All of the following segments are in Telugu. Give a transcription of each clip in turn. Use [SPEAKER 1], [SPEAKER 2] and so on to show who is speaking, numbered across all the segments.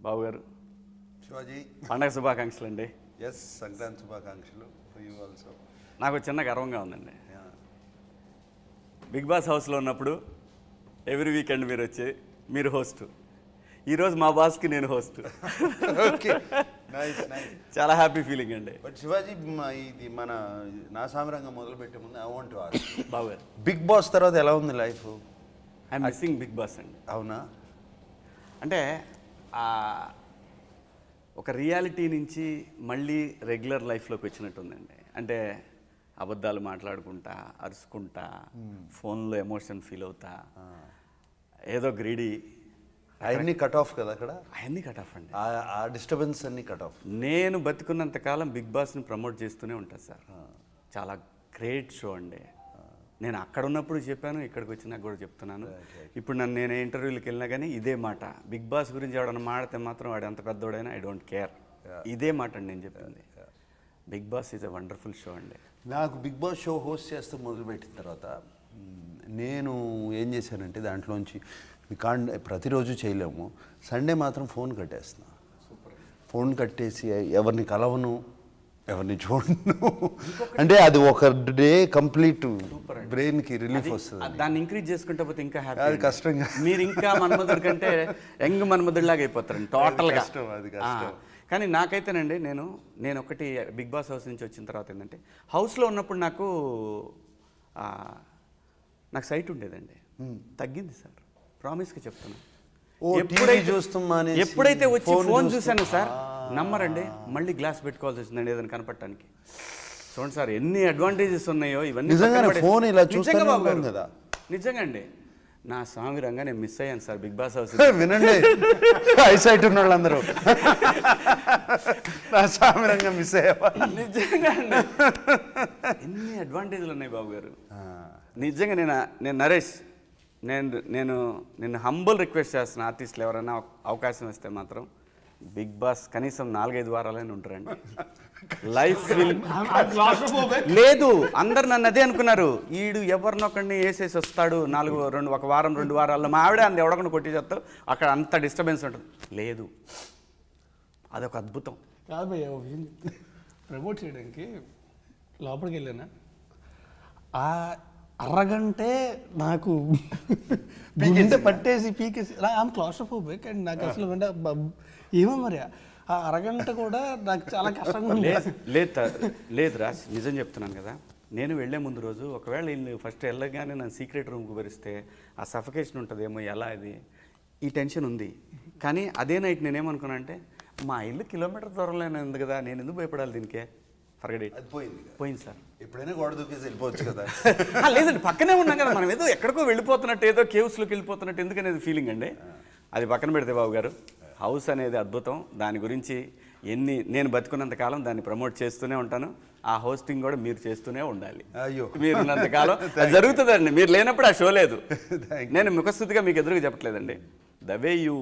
[SPEAKER 1] బాబు గారు
[SPEAKER 2] శివాజీ
[SPEAKER 1] పండగ శుభాకాంక్షలు అండి
[SPEAKER 2] ఎస్ సంక్రాంతి శుభాకాంక్షలు ఫర్ యూ ఆల్సో
[SPEAKER 1] నాకు చిన్న గర్వంగా ఉందండి బిగ్ బాస్ హౌస్లో ఉన్నప్పుడు ఎవ్రీ వీకెండ్ మీరు వచ్చి మీరు హోస్ట్ ఈరోజు మా బాస్కి నేను హోస్ట్
[SPEAKER 2] ఓకే నైస్ నైస్
[SPEAKER 1] చాలా హ్యాపీ ఫీలింగ్ అండి
[SPEAKER 2] బట్ శివాజీ మ- ఇది మన నా సామరంగం మొదలు పెట్టే ముందు ఐ వాంట్ టు
[SPEAKER 1] బాబు గారు
[SPEAKER 2] బిగ్ బాస్ తర్వాత ఎలా ఉంది life
[SPEAKER 1] I missing Bigg Boss అండి
[SPEAKER 2] అవునా
[SPEAKER 1] అంటే ఆ ఒక రియాలిటీ నుంచి మళ్ళీ రెగ్యులర్ లైఫ్లోకి వచ్చినట్టుందండి అంటే అబద్ధాలు మాట్లాడుకుంటా అరుచుకుంటా ఫోన్లో ఎమోషన్ ఫీల్ అవుతా ఏదో గ్రీడీ
[SPEAKER 2] అవన్నీ కట్ ఆఫ్ కదా అక్కడ
[SPEAKER 1] అవన్నీ కట్ ఆఫ్ అండి
[SPEAKER 2] ఆ- ఆ డిస్టర్బెన్స్ అన్ని కట్ ఆఫ్
[SPEAKER 1] నేను బతుకున్నంత కాలం బిగ్ బాస్ని ప్రమోట్ చేస్తూనే ఉంటాను సార్ చాలా గ్రేట్ షో అండి నేను అక్కడ ఉన్నప్పుడు చెప్పాను ఇక్కడికి వచ్చినాక కూడా చెప్తున్నాను ఇప్పుడు నన్ను నేను ఇంటర్వ్యూలకు వెళ్ళినా కానీ ఇదే మాట బిగ్ బాస్ గురించి ఎవడన్నా మాడితే మాత్రం వాడు ఎంత పెద్దోడైనా ఐ డోంట్ కేర్ ఇదే మాట అండి నేను చెప్పింది Bigg Boss is a wonderful show అండి
[SPEAKER 2] నాకు బిగ్ బాస్ షో హోస్ట్ చేస్తూ మొదలుపెట్టిన తర్వాత మ్, నేను ఏం చేశానంటే దాంట్లోంచి కాండ్ ప్రతిరోజు చేయలేము సండే మాత్రం ఫోన్ కట్టేస్తున్నా ఫోన్ కట్టేసి ఎవరిని కలవను ఎవరిని చూడను అంటే అది ఒక డే కంప్లీట్ బ్రెయిన్కి రిలీఫ్ వస్తుంది
[SPEAKER 1] అది- దాన్ని ఇంక్రీజ్ చేసుకుంటే పోతే ఇంకా హ్యాపీ
[SPEAKER 2] అది కష్టంగా.
[SPEAKER 1] మీరు ఇంకా మన్మధుడి కంటే యంగ్ మన్మధుడిలాగా అయిపోతారండి టోటల్గా
[SPEAKER 2] కష్టం, అది కష్టం.
[SPEAKER 1] కానీ నాకైతేనండి నేను నేను ఒకటి బిగ్ బాస్ హౌస్ నుంచి వచ్చిన తర్వాత ఏంటంటే హౌస్లో ఉన్నప్పుడు నాకు ఆ, నాకు సైట్ ఉండేదండి తగ్గింది సార్ ప్రామిస్గా చెప్తున్నా
[SPEAKER 2] ఓ, TV చూస్తాం మానేసి
[SPEAKER 1] ఎప్పుడైతే వచ్చి
[SPEAKER 2] phone
[SPEAKER 1] ఫోన్
[SPEAKER 2] చూస్తాం.
[SPEAKER 1] చూశాను సార్ నమ్మరండి మళ్ళీ గ్లాస్ పెట్టుకోవాల్సి వచ్చిందండి ఏదైనా కనపడటానికి చూడండి సార్ ఎన్ని అడ్వాంటేజెస్ ఉన్నాయో ఇవన్నీ
[SPEAKER 2] నిజంగానే
[SPEAKER 1] పక్కన పడేసి-
[SPEAKER 2] phone ఇలా
[SPEAKER 1] నిజంగా
[SPEAKER 2] చూస్తూనే
[SPEAKER 1] బాబు గారు.
[SPEAKER 2] ఉన్నాం కదా.
[SPEAKER 1] నిజంగా అండి నా స్వామి రంగా నేను మిస్ అయ్యాను సార్ బిగ్ బాస్ హౌస్
[SPEAKER 2] వినండి ఐసైట్ ఉన్న వాళ్ళందరూ నా సామరంగా మిస్ అయ్యావా
[SPEAKER 1] నిజంగా అండి ఎన్ని అడ్వాంటేజ్లు ఉన్నాయి బాబు గారు నిజంగా నేను నేను నరేష్ నేను నేను నిన్ను హంబుల్ రిక్వెస్ట్ చేస్తున్న ఆర్టిస్టులు ఎవరైనా అవ- అవకాశం ఇస్తే మాత్రం బిగ్ బాస్ కనీసం నాలుగైదు వారాలైనా ఉంటారండి లైఫ్ విల్ లేదు అందరు నన్ను అదే అనుకున్నారు ఈడు ఎవరినొకడిని వేసేసి వస్తాడు నాలుగు రెండు ఒక వారం రెండు వారాల్లో మా ఆవిడ అంత ఎవడొకడిని కొట్టేసేస్తావు అక్కడ అంత డిస్టర్బెన్స్ ఉంటుంది లేదు అదొక అద్భుతం
[SPEAKER 3] కాదు భయ్య ఒక విషయం చెప్తా. ప్రమోట్ చేయడానికి లోపలికి వెళ్ళానా ఆ అరగంటే నాకు గుండె పట్టేసి పీకేసి ఐఎమ్ క్లాస్ట్రోఫోబిక్ అండ్ నాకు అసలు అంటే బ- ఏమో మరి ఆ అరగంట కూడా నాకు చాలా కష్టంగా ఉంది
[SPEAKER 1] లేదు లేదు త- లేదు రాజ్ నిజం చెప్తున్నాను కదా నేను వెళ్ళే ముందు రోజు ఒకవేళ వీళ్ళు ఫస్ట్ వెళ్ళగానే నన్ను సీక్రెట్ రూమ్కి భరిస్తే ఆ సఫకేషన్ ఉంటుందేమో ఎలా ఇది ఈ టెన్షన్ ఉంది కానీ అదే నైట్ నేనేమనుకున్నా అంటే మా ఇల్లు కిలోమీటర్ దూరంలోనే ఉంది కదా నేను ఎందుకు భయపడాలి దీనికే ఫర్గడ్
[SPEAKER 2] అది పోయింది
[SPEAKER 1] పోయింది సార్
[SPEAKER 2] ఎప్పుడైనా గోడ దూకేసి వెళ్ళిపోవచ్చు కదా
[SPEAKER 1] ఆ, లేదండి పక్కనే ఉన్నాం కదా మనం ఏదో ఎక్కడికో వెళ్ళిపోతున్నట్టు ఏదో కేవ్స్లోకి వెళ్ళిపోతున్నట్టు ఎందుకనేది ఫీలింగ్ అండి అది పక్కన పెడితే బాబు గారు హౌస్ అనేది అద్భుతం దాని గురించి ఎన్ని నేను బతుకున్నంత కాలం దాన్ని ప్రమోట్ చేస్తూనే ఉంటాను ఆ హోస్టింగ్ కూడా మీరు చేస్తూనే ఉండాలి
[SPEAKER 2] అయ్యో.
[SPEAKER 1] మీరు ఉన్నంతకాలం అది జరుగుతుందండి మీరు లేనప్పుడు ఆ షో లేదు
[SPEAKER 2] Thank
[SPEAKER 1] నేను ముఖస్థుతిగా మీకు ఎదురుగా చెప్పట్లేదండి ద వే యూ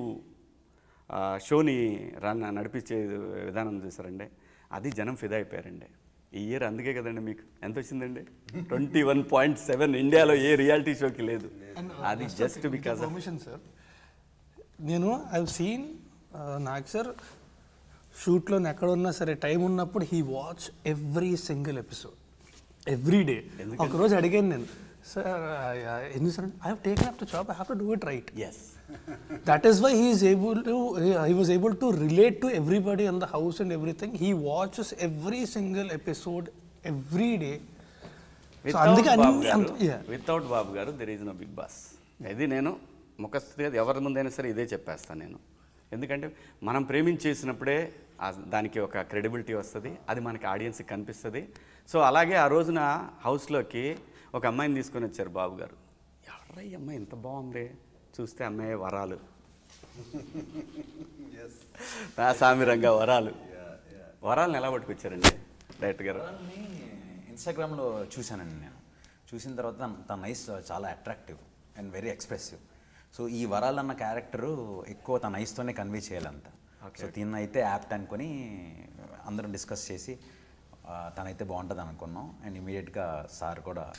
[SPEAKER 1] షోని రన్ నడిపించే విధానం చూసారండి అది జనం ఫిదా అయిపోయారండి ఈ ఇయర్ అందుకే కదండి మీకు ఎంత వచ్చిందండి ట్వంటీ వన్ పాయింట్ సెవెన్ ఇండియాలో ఏ రియాలిటీ షోకి లేదు అది జస్ట్ బికాస్
[SPEAKER 3] పర్మిషన్ సార్ నేను ఐ సీన్ నాకు సార్ షూట్లో ఎక్కడ ఉన్నా సరే టైం ఉన్నప్పుడు he watch every single episode every day ఒకరోజు అడిగాను నేను సార్ ఎందుకు sir I have taken up to job I have to do it right
[SPEAKER 1] yes
[SPEAKER 3] that is why he is able to he, he was able to relate to everybody in the house and everything he watches every single episode every day so అందుకే అన్ని అంత- yeah.
[SPEAKER 1] Without Babu garu there is no Bigg Boss ఇది నేను ముఖస్థితిగా ఎవరి ముందైనా సరే ఇదే చెప్పేస్తాను నేను ఎందుకంటే మనం ప్రేమించేసినప్పుడే ఆ- దానికి ఒక క్రెడిబిలిటీ వస్తుంది అది మనకి ఆడియన్స్కి కనిపిస్తుంది సో అలాగే ఆ రోజున హౌస్లోకి ఒక అమ్మాయిని తీసుకొని వచ్చారు బాబు గారు ఎవరా ఈ అమ్మాయి ఇంత బాగుంది చూస్తే అమ్మాయి వరాలు నా సామిరంగా వరాలు వరాలను ఎలా పట్టుకొచ్చారండి డైరెక్టర్ గారు
[SPEAKER 4] వరాల్ని ఇన్స్టాగ్రామ్లో చూశానండి నేను చూసిన తర్వాత తన తన నైస్ చాలా attractive and very expressive so ఈ వరాల్ అన్న క్యారెక్టరు ఎక్కువ తన నైస్తోనే కన్వే చేయాలంట సో తిన్న అయితే యాప్ట్ అనుకొని అందరం డిస్కస్ చేసి ఆ, తనైతే బాగుంటుంది అనుకున్నాం అండ్ ఇమీడియట్గా సార్ కూడా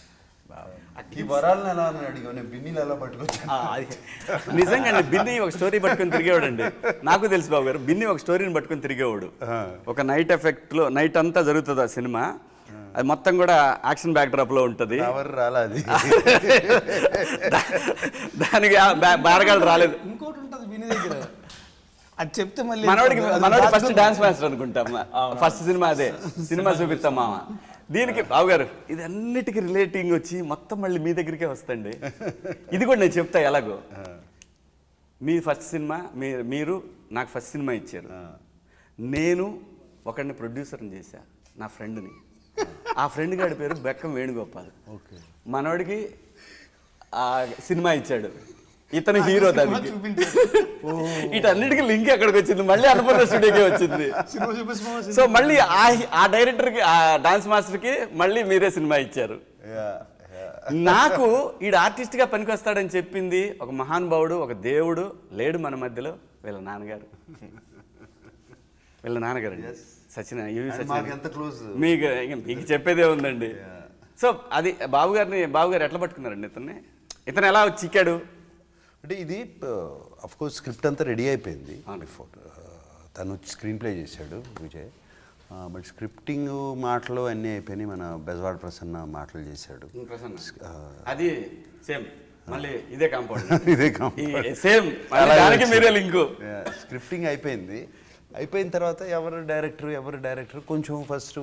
[SPEAKER 2] ఈ వరాలను ఎలా అని అడిగా నేను బిన్నీలు ఎలా పట్టుకొచ్చాను
[SPEAKER 4] ఆ, అది
[SPEAKER 1] నిజంగా బిన్ని ఒక స్టోరీ పట్టుకొని తిరిగేవాడు అండి నాకు తెలుసు బాబు గారు బిన్ని ఒక స్టోరీని పట్టుకొని తిరిగేవాడు ఒక నైట్ ఎఫెక్ట్ లో నైట్ అంతా జరుగుతుంది ఆ సినిమా అది మొత్తం కూడా యాక్షన్ బ్యాక్డ్రాప్ లో ఉంటది
[SPEAKER 2] ఎవరు రాలా అది
[SPEAKER 1] దా- దానికి ఆ బా- బారగాళ్ళు రాలేదు
[SPEAKER 3] ఇంకోటి ఉంటుంది విని దగ్గర అది చెప్తే మళ్ళీ
[SPEAKER 1] మనోడికి
[SPEAKER 3] అది
[SPEAKER 1] మనోడికి ఫస్ట్
[SPEAKER 3] దాచుకొని-
[SPEAKER 1] డాన్స్ మాస్టర్ అనుకుంటాం ఫస్ట్ సినిమా అదే సినిమా చూపిస్తాం మామ దీనికి బాబు గారు ఇది అన్నిటికీ రిలేటింగ్ వచ్చి మొత్తం మళ్ళీ మీ దగ్గరికే వస్తండి ఇది కూడా నేను చెప్తా ఎలాగో మీ ఫస్ట్ సినిమా మీరు మీరు నాకు ఫస్ట్ సినిమా ఇచ్చారు నేను ఒకడిని ప్రొడ్యూసర్ని చేశా నా ఫ్రెండ్ని ఆ ఫ్రెండ్ గారి పేరు బెక్కం వేణుగోపాల్
[SPEAKER 2] ఓకే
[SPEAKER 1] మనోడికి ఆ సినిమా ఇచ్చాడు ఇతను హీరో దానికి వీటన్నిటికీ లింక్ ఎక్కడికి వచ్చింది మళ్ళీ అనుపూర్ణ స్టూడియోకి వచ్చింది
[SPEAKER 3] సినిమా చూపిస్తామా
[SPEAKER 1] సో మళ్ళీ ఆ ఆ డైరెక్టర్కి ఆ డాన్స్ మాస్టర్కి మళ్ళీ మీరే సినిమా ఇచ్చారు
[SPEAKER 2] యా
[SPEAKER 1] నాకు ఈడు ఆర్టిస్ట్గా పనికొస్తాడని చెప్పింది ఒక మహానుభావుడు ఒక దేవుడు లేడు మన మధ్యలో వీళ్ళ నాన్నగారు వీళ్ళ నాన్నగారు అండి సచిన యువి
[SPEAKER 2] మాకు
[SPEAKER 1] సచిన
[SPEAKER 2] ఎంత క్లోజ్
[SPEAKER 1] మీకు ఇంక మీకు చెప్పేదే ఉందండి సో అది బాబు గారిని బాబు గారు ఎట్లా పట్టుకున్నారండి ఇతన్ని ఇతను ఎలా చిక్కాడు
[SPEAKER 2] అంటే ఇది అఫ్ కోర్స్ స్క్రిప్ట్ అంతా రెడీ అయిపోయింది బిఫోర్ తను స్క్రీన్ ప్లే చేశాడు విజయ్ బట్ స్క్రిప్టింగ్ మాటలు అన్నీ అయిపోయినాయి మన బెజవాడ ప్రసన్న మాటలు చేశాడు
[SPEAKER 1] ప్రసన్న అది సేమ్ మళ్ళీ ఇదే కాంపౌండ్
[SPEAKER 2] ఇదే compound.
[SPEAKER 1] సేమ్
[SPEAKER 2] అలాగే
[SPEAKER 1] దానికి
[SPEAKER 2] వచ్చింది.
[SPEAKER 1] మీరే లింకు
[SPEAKER 2] స్క్రిప్టింగ్ అయిపోయింది అయిపోయిన తర్వాత ఎవరు డైరెక్టర్ ఎవరు డైరెక్టర్ కొంచెం ఫస్ట్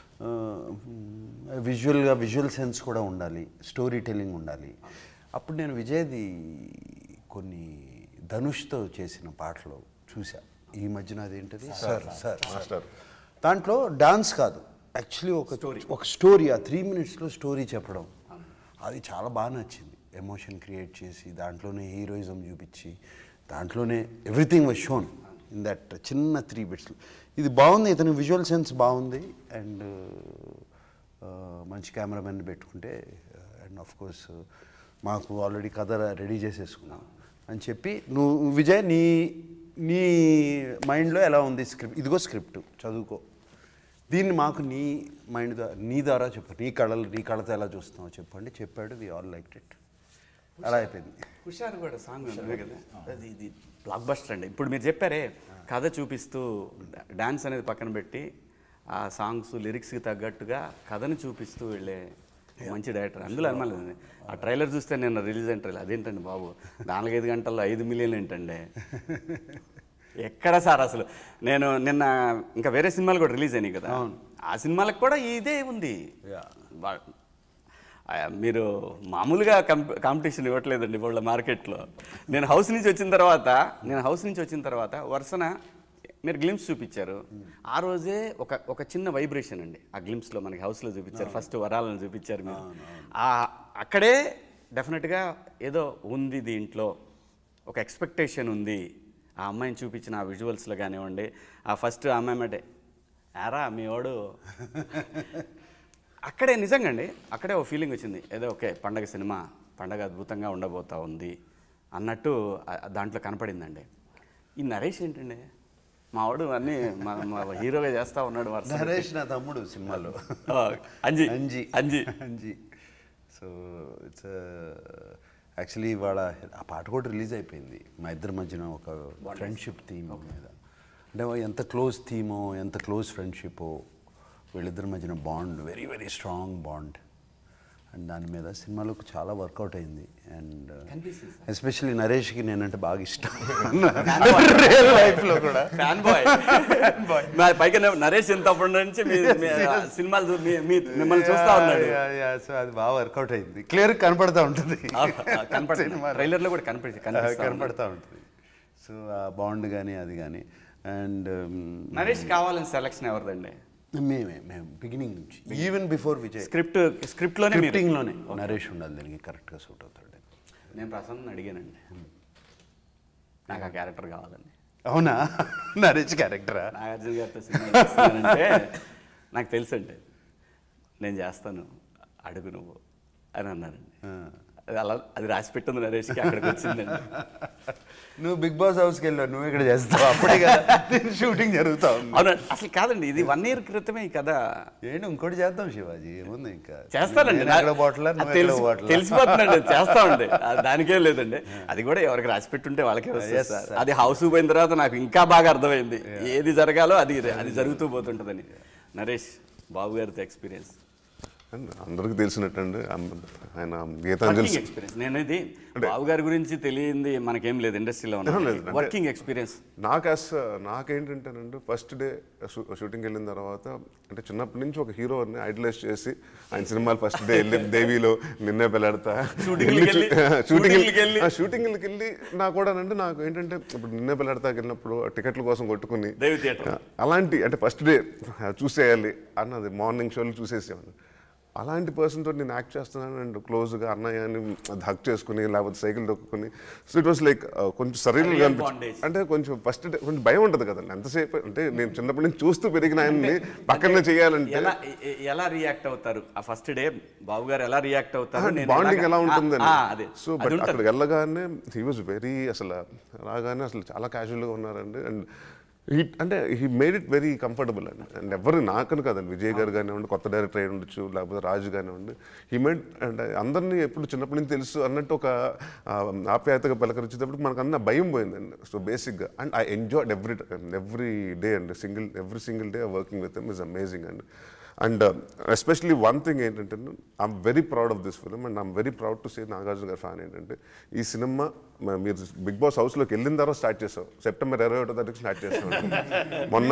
[SPEAKER 2] విజువల్గా విజువల్ సెన్స్ కూడా ఉండాలి స్టోరీ టెల్లింగ్ ఉండాలి అప్పుడు నేను విజయ్ది కొన్ని ధనుష్తో చేసిన పాటలు చూసా ఈ మధ్యన అదేంటది సార్ సార్ సార్ దాంట్లో డాన్స్ కాదు యాక్చువల్లీ ఒక ఒక స్టోరీ ఆ త్రీ మినిట్స్లో స్టోరీ చెప్పడం అది చాలా బాగా నచ్చింది ఎమోషన్ క్రియేట్ చేసి దాంట్లోనే హీరోయిజం చూపించి దాంట్లోనే everything was shown in that చిన్న త్రీ బిట్స్లో ఇది బాగుంది ఇతని విజువల్ సెన్స్ బాగుంది అండ్ మంచి కెమెరామెన్ పెట్టుకుంటే అండ్ ఆఫ్ కోర్స్ మాకు ఆల్రెడీ కథ రెడీ చేసేసుకున్నాం అని చెప్పి నువ్వు విజయ్ నీ నీ మైండ్లో ఎలా ఉంది స్క్రిప్ట్ ఇదిగో స్క్రిప్ట్ చదువుకో దీన్ని మాకు నీ మైండ్ ద్వారా నీ ద్వారా చెప్పు నీ కళలు నీ కళతో ఎలా చూస్తున్నావు చెప్పండి చెప్పాడు వి ఆల్ లైక్ ఇట్ అలా అయిపోయింది
[SPEAKER 1] హుషారు కూడా సాంగ్ ఉంది కదా అది ఇది బ్లాక్ బస్టర్ అండి ఇప్పుడు మీరు చెప్పారే కథ చూపిస్తూ డాన్స్ అనేది పక్కన పెట్టి ఆ సాంగ్స్ లిరిక్స్కి తగ్గట్టుగా కథను చూపిస్తూ వెళ్ళే మంచి డైరెక్టర్ అందులో అనుమానం లేదు. ఆ ట్రైలర్ చూస్తే నేను రిలీజ్ అయిన ట్రైలర్ అదేంటండి బాబు నాలుగైదు గంటల్లో ఐదు మిలియన్ ఏంటండి ఎక్కడ సార్ అసలు నేను నిన్న ఇంకా వేరే సినిమాలు కూడా రిలీజ్ అయినాయి కదా ఆ సినిమాలకు కూడా ఇదే ఉంది వా- ఆ, మీరు మామూలుగా కంప కాంపిటీషన్ ఇవ్వట్లేదండి వాళ్ళ మార్కెట్లో నేను హౌస్ నుంచి వచ్చిన తర్వాత నేను హౌస్ నుంచి వచ్చిన తర్వాత వరుసన మీరు గ్లిమ్స్ చూపించారు ఆ రోజే ఒక ఒక చిన్న వైబ్రేషన్ అండి ఆ గ్లిమ్స్లో మనకి హౌస్లో చూపించారు ఫస్ట్ వరాలను చూపించారు మీరు ఆ అక్కడే డెఫినెట్గా ఏదో ఉంది దీంట్లో ఒక ఎక్స్పెక్టేషన్ ఉంది ఆ అమ్మాయిని చూపించిన ఆ విజువల్స్లో కానివ్వండి ఆ ఫస్ట్ ఆ అమ్మాయి అంటే ఆరా మీ వాడు అక్కడే నిజంగా అండి అక్కడే ఒక ఫీలింగ్ వచ్చింది ఏదో ఓకే పండగ సినిమా పండగ అద్భుతంగా ఉండబోతా ఉంది అన్నట్టు ఆ- దాంట్లో కనపడిందండి ఈ నరేష్ ఏంటండి మా వాడు అన్నీ మా మా హీరోగా చేస్తా ఉన్నాడు వరుస
[SPEAKER 2] నరేష్ నా తమ్ముడు సినిమాలో
[SPEAKER 1] ఆ, Anji
[SPEAKER 2] Anji
[SPEAKER 1] Anji
[SPEAKER 2] Anji so it's actually ఇవాళ ఆ పాట కూడా రిలీజ్ అయిపోయింది మా ఇద్దరి మధ్యన ఒక ఫ్రెండ్షిప్ థీమ్ మీద అంటే ఎంత క్లోజ్ థీమో ఎంత క్లోజ్ ఫ్రెండ్షిప్పో వీళ్ళిద్దరి మధ్యన bond very very strong bond and దాని మీద సినిమాలోకి చాలా వర్కౌట్ అయింది అండ్ ఎస్పెషల్లీ నరేష్కి నేనంటే బాగా ఇష్టం రియల్ లైఫ్లో కూడా
[SPEAKER 1] ఫ్యాన్ బాయ్ పైగా నరేష్ ఎంత అప్పటి నుంచి మీ మీ సినిమాలు చూ- మీ- మీ- మిమ్మల్ని చూస్తా ఉన్నాడు
[SPEAKER 2] సో అది బాగా వర్కౌట్ అయింది క్లియర్ కనపడతా ఉంటుంది
[SPEAKER 1] కనపడుతుంది
[SPEAKER 2] సినిమాలో.
[SPEAKER 1] ట్రైలర్ లో కూడా కనపడి కనిపిస్తా ఉంది.
[SPEAKER 2] కనపడతా ఉంటుంది సో ఆ బాండ్ కానీ అది కానీ అండ్
[SPEAKER 1] నరేష్ కావాలని సెలక్షన్ ఎవరిదండి
[SPEAKER 2] మేమే మేము బిగినింగ్ నుంచి even before Vijay
[SPEAKER 1] script script లోనే మీరు-
[SPEAKER 2] స్క్రిప్టింగ్లోనే నరేష్ ఉండాలి దీనికి కరెక్ట్గా సూట్ అవుతాడు
[SPEAKER 1] నేను ప్రసన్న అడిగానండి నాకు ఆ క్యారెక్టర్ కావాలని
[SPEAKER 2] అవునా నరేష్ క్యారెక్టరా
[SPEAKER 1] నాగార్జున గారితో సినిమా చేస్తున్నానంటే నాకు తెలుసండి నేను చేస్తాను అడుగు నువ్వు అని అన్నారండి అది అలా అది రాసి పెట్టింది నరేష్కి అక్కడికి వచ్చిందండి
[SPEAKER 2] నువ్వు బిగ్ బాస్ హౌస్కి వెళ్ళావు నువ్వు ఇక్కడ చేస్తావు అప్పుడే కదా షూటింగ్ జరుగుతా ఉంది
[SPEAKER 1] అవును అసలు కాదండి ఇది వన్ ఇయర్ క్రితమే ఈ కథ
[SPEAKER 2] ఏంటి ఇంకోటి చేద్దాం శివాజీ ఏముంది ఇంకా
[SPEAKER 1] చేస్తానండి
[SPEAKER 2] నేను ఎక్కడ బాటలా
[SPEAKER 1] అది
[SPEAKER 2] నువ్వు
[SPEAKER 1] తెలిసి-
[SPEAKER 2] ఎక్కడ బాటలా
[SPEAKER 1] తెలిసిపోతుందండి చేస్తామండి అది దానికేం లేదండి అది కూడా ఎవరికి రాసి పెట్టుంటే వాళ్ళకే వస్తుంది
[SPEAKER 2] Yes,
[SPEAKER 1] సార్
[SPEAKER 2] sir.
[SPEAKER 1] అది హౌస్ పోయిన తర్వాత నాకు ఇంకా బాగా అర్థమైంది ఏది జరగాలో అది అది జరుగుతూ పోతుంటుందని నరేష్ బాబు గారితో ఎక్స్పీరియన్స్
[SPEAKER 5] అండ్ అందరికీ తెలిసినట్టండి అమ్- ఆయన గీతాంజలి
[SPEAKER 1] ఎక్స్పీరియన్స్ నేను ఇది బాబు గారి గురించి తెలియంది మనకేం లేదు ఇండస్ట్రీలో
[SPEAKER 5] లేదు,
[SPEAKER 1] ఉన్న
[SPEAKER 5] అంటే-
[SPEAKER 1] వర్కింగ్ ఎక్స్పీరియన్స్
[SPEAKER 5] నాకు అస్ నాకేంటంటేనండి ఫస్ట్ డే షూటింగ్కి వెళ్ళిన తర్వాత అంటే చిన్నప్పటి నుంచి ఒక హీరోని ఐడలైజ్ చేసి ఆయన సినిమాలు ఫస్ట్ డే వెళ్ళి దేవిలో నిన్నే పెళ్ళాడతా
[SPEAKER 1] షూటింగ్లకి వెళ్ళి- షూటింగ్లకి వెళ్ళి-
[SPEAKER 5] షూటింగ్లకి వెళ్ళి నాకు కూడా అంటే నాకు ఏంటంటే ఇప్పుడు నిన్నే పెళ్ళాడతాకి వెళ్ళినప్పుడు టికెట్ల కోసం కొట్టుకుని
[SPEAKER 1] దేవి థియేటర్
[SPEAKER 5] అలాంటి అంటే ఫస్ట్ డే చూసేయాలి అన్నది మార్నింగ్ షోలు చూసేసేవాడిని అలాంటి పర్సన్ తోటి నేను యాక్ట్ చేస్తున్నాను అండ్ క్లోజ్గా అన్నయ్య అని హక్ చేసుకుని లేకపోతే సైకిల్ దొక్కుని సో ఇట్ వాస్ లైక్ కొంచెం సరైన
[SPEAKER 1] Real bondage.
[SPEAKER 5] అంటే కొంచెం ఫస్ట్ కొంచెం భయం ఉంటుంది కదండి ఎంతసేపు అంటే నేను చిన్నప్పటి నుంచి చూస్తూ పెరిగిన ఆయన్ని పక్కనే చేయాలంటే
[SPEAKER 1] ఎలా ఎ- ఎ- ఎలా రియాక్ట్ అవుతారు ఆ ఫస్ట్ డే బాబు గారు ఎలా రియాక్ట్ అవుతారు నేను
[SPEAKER 5] బాండింగ్
[SPEAKER 1] ఎలాగా-
[SPEAKER 5] ఎలా ఉంటుందని
[SPEAKER 1] ఆ, ఆ, అదే
[SPEAKER 5] సో
[SPEAKER 1] అది
[SPEAKER 5] బట్
[SPEAKER 1] ఉంటుంది.
[SPEAKER 5] అక్కడికి వెళ్ళగానే హీ వాజ్ వెరీ అసలు రాగానే అసలు చాలా క్యాజువల్గా ఉన్నారండి అండ్ హీ అంటే he made it very comfortable అండి అండ్ ఎవరు నాకని కదండి విజయ్ గారు కానివ్వండి కొత్త డైరెక్టర్ అయి ఉండొచ్చు లేకపోతే రాజు కానివ్వండి హీ మేడ్ అండ్ అందరినీ ఎప్పుడు చిన్నప్పటి నుంచి తెలుసు అన్నట్టు ఒక ఆ, ఆప్యాయతగా పలకరించేటప్పుడు మనకు అన్న భయం పోయిందండి సో బేసిక్గా and I enjoyed every every day అండి single every single day working with is amazing అండి అండ్ ఎస్పెషలీ వన్ థింగ్ ఏంటంటే I'm very proud of this film and I'm very proud to say Nagarjuna గారి ఫ్యాన్ ఏంటంటే ఈ సినిమా మ- మీరు బిగ్ బాస్ హౌస్లోకి వెళ్ళిన తర్వాత స్టార్ట్ చేసాం సెప్టెంబర్ ఇరవై ఒకటో తారీఖు స్టార్ట్ చేసాం మొన్న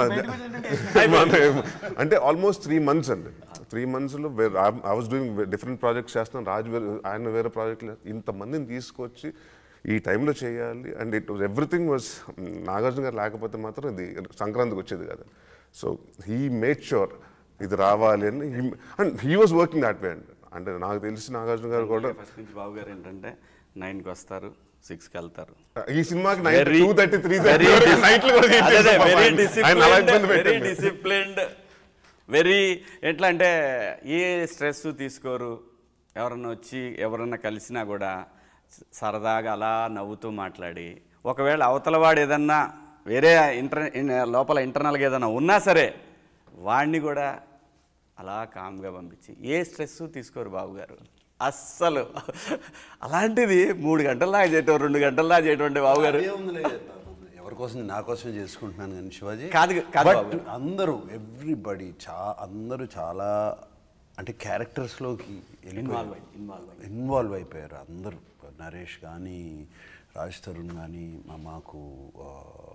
[SPEAKER 5] మొన్న- అంటే ఆల్మోస్ట్ త్రీ మంత్స్ అండి త్రీ మంత్స్లో I was doing different projects చేస్తున్నాను రాజు వేరే ఆయన వేరే ప్రాజెక్టులు ఇంతమందిని తీసుకొచ్చి ఈ టైంలో చేయాలి and it was everything was Nagarjuna garu లేకపోతే మాత్రం ఇది సంక్రాంతికి వచ్చేది కదా సో హీ మేడ్ షూర్ ఇది రావాలి అని and he was working that way అండి అంటే నాకు తెలిసి నాగార్జున గారు కూడా
[SPEAKER 1] ఫస్ట్ నుంచి బాబు గారు ఏంటంటే నైన్కి వస్తారు సిక్స్కి వెళ్తారు
[SPEAKER 5] ఈ సినిమాకి night
[SPEAKER 1] Very-
[SPEAKER 5] two thirty three
[SPEAKER 1] very
[SPEAKER 5] నైట్లు కూడా చేసేసాం పాపం.
[SPEAKER 1] వెరీ
[SPEAKER 5] ఆయన అలా ఇబ్బంది
[SPEAKER 1] డిసిప్లిన్డ్ వెరీ
[SPEAKER 5] పెట్టండి.
[SPEAKER 1] డిసిప్లిన్డ్ వెరీ ఎట్లా అంటే ఏ స్ట్రెస్ తీసుకోరు ఎవరన్నా వచ్చి ఎవరన్నా కలిసినా కూడా సరదాగా అలా నవ్వుతూ మాట్లాడి ఒకవేళ అవతల వాడు ఏదన్నా వేరే ఇంటర్ ఇన్- లోపల ఇంటర్నల్గా ఏదన్నా ఉన్నా సరే వాడిని కూడా అలా కామ్గా పంపించి ఏ స్ట్రెస్ తీసుకోరు బాబు గారు అస్సలు అలాంటిది మూడు గంటల్లా చేయటం రెండు గంటల్లా చేయటం బాబు గారు
[SPEAKER 2] ఏముందిలే, ఎవరి కోసం నా కోసం చేసుకుంటున్నాను కానీ శివాజీ
[SPEAKER 1] కాదు- కాదు
[SPEAKER 2] బట్
[SPEAKER 1] బాబు.
[SPEAKER 2] అందరూ ఎవ్రీబడి చా అందరూ చాలా అంటే క్యారెక్టర్స్లోకి
[SPEAKER 1] ఇన్వాల్వ్ అయ్యి ఇన్వాల్వ్ అయ్యి
[SPEAKER 2] ఇన్వాల్వ్ అయిపోయారు అందరూ నరేష్ కానీ రాజ్ తరుణ్ కానీ మా మాకు ఆ,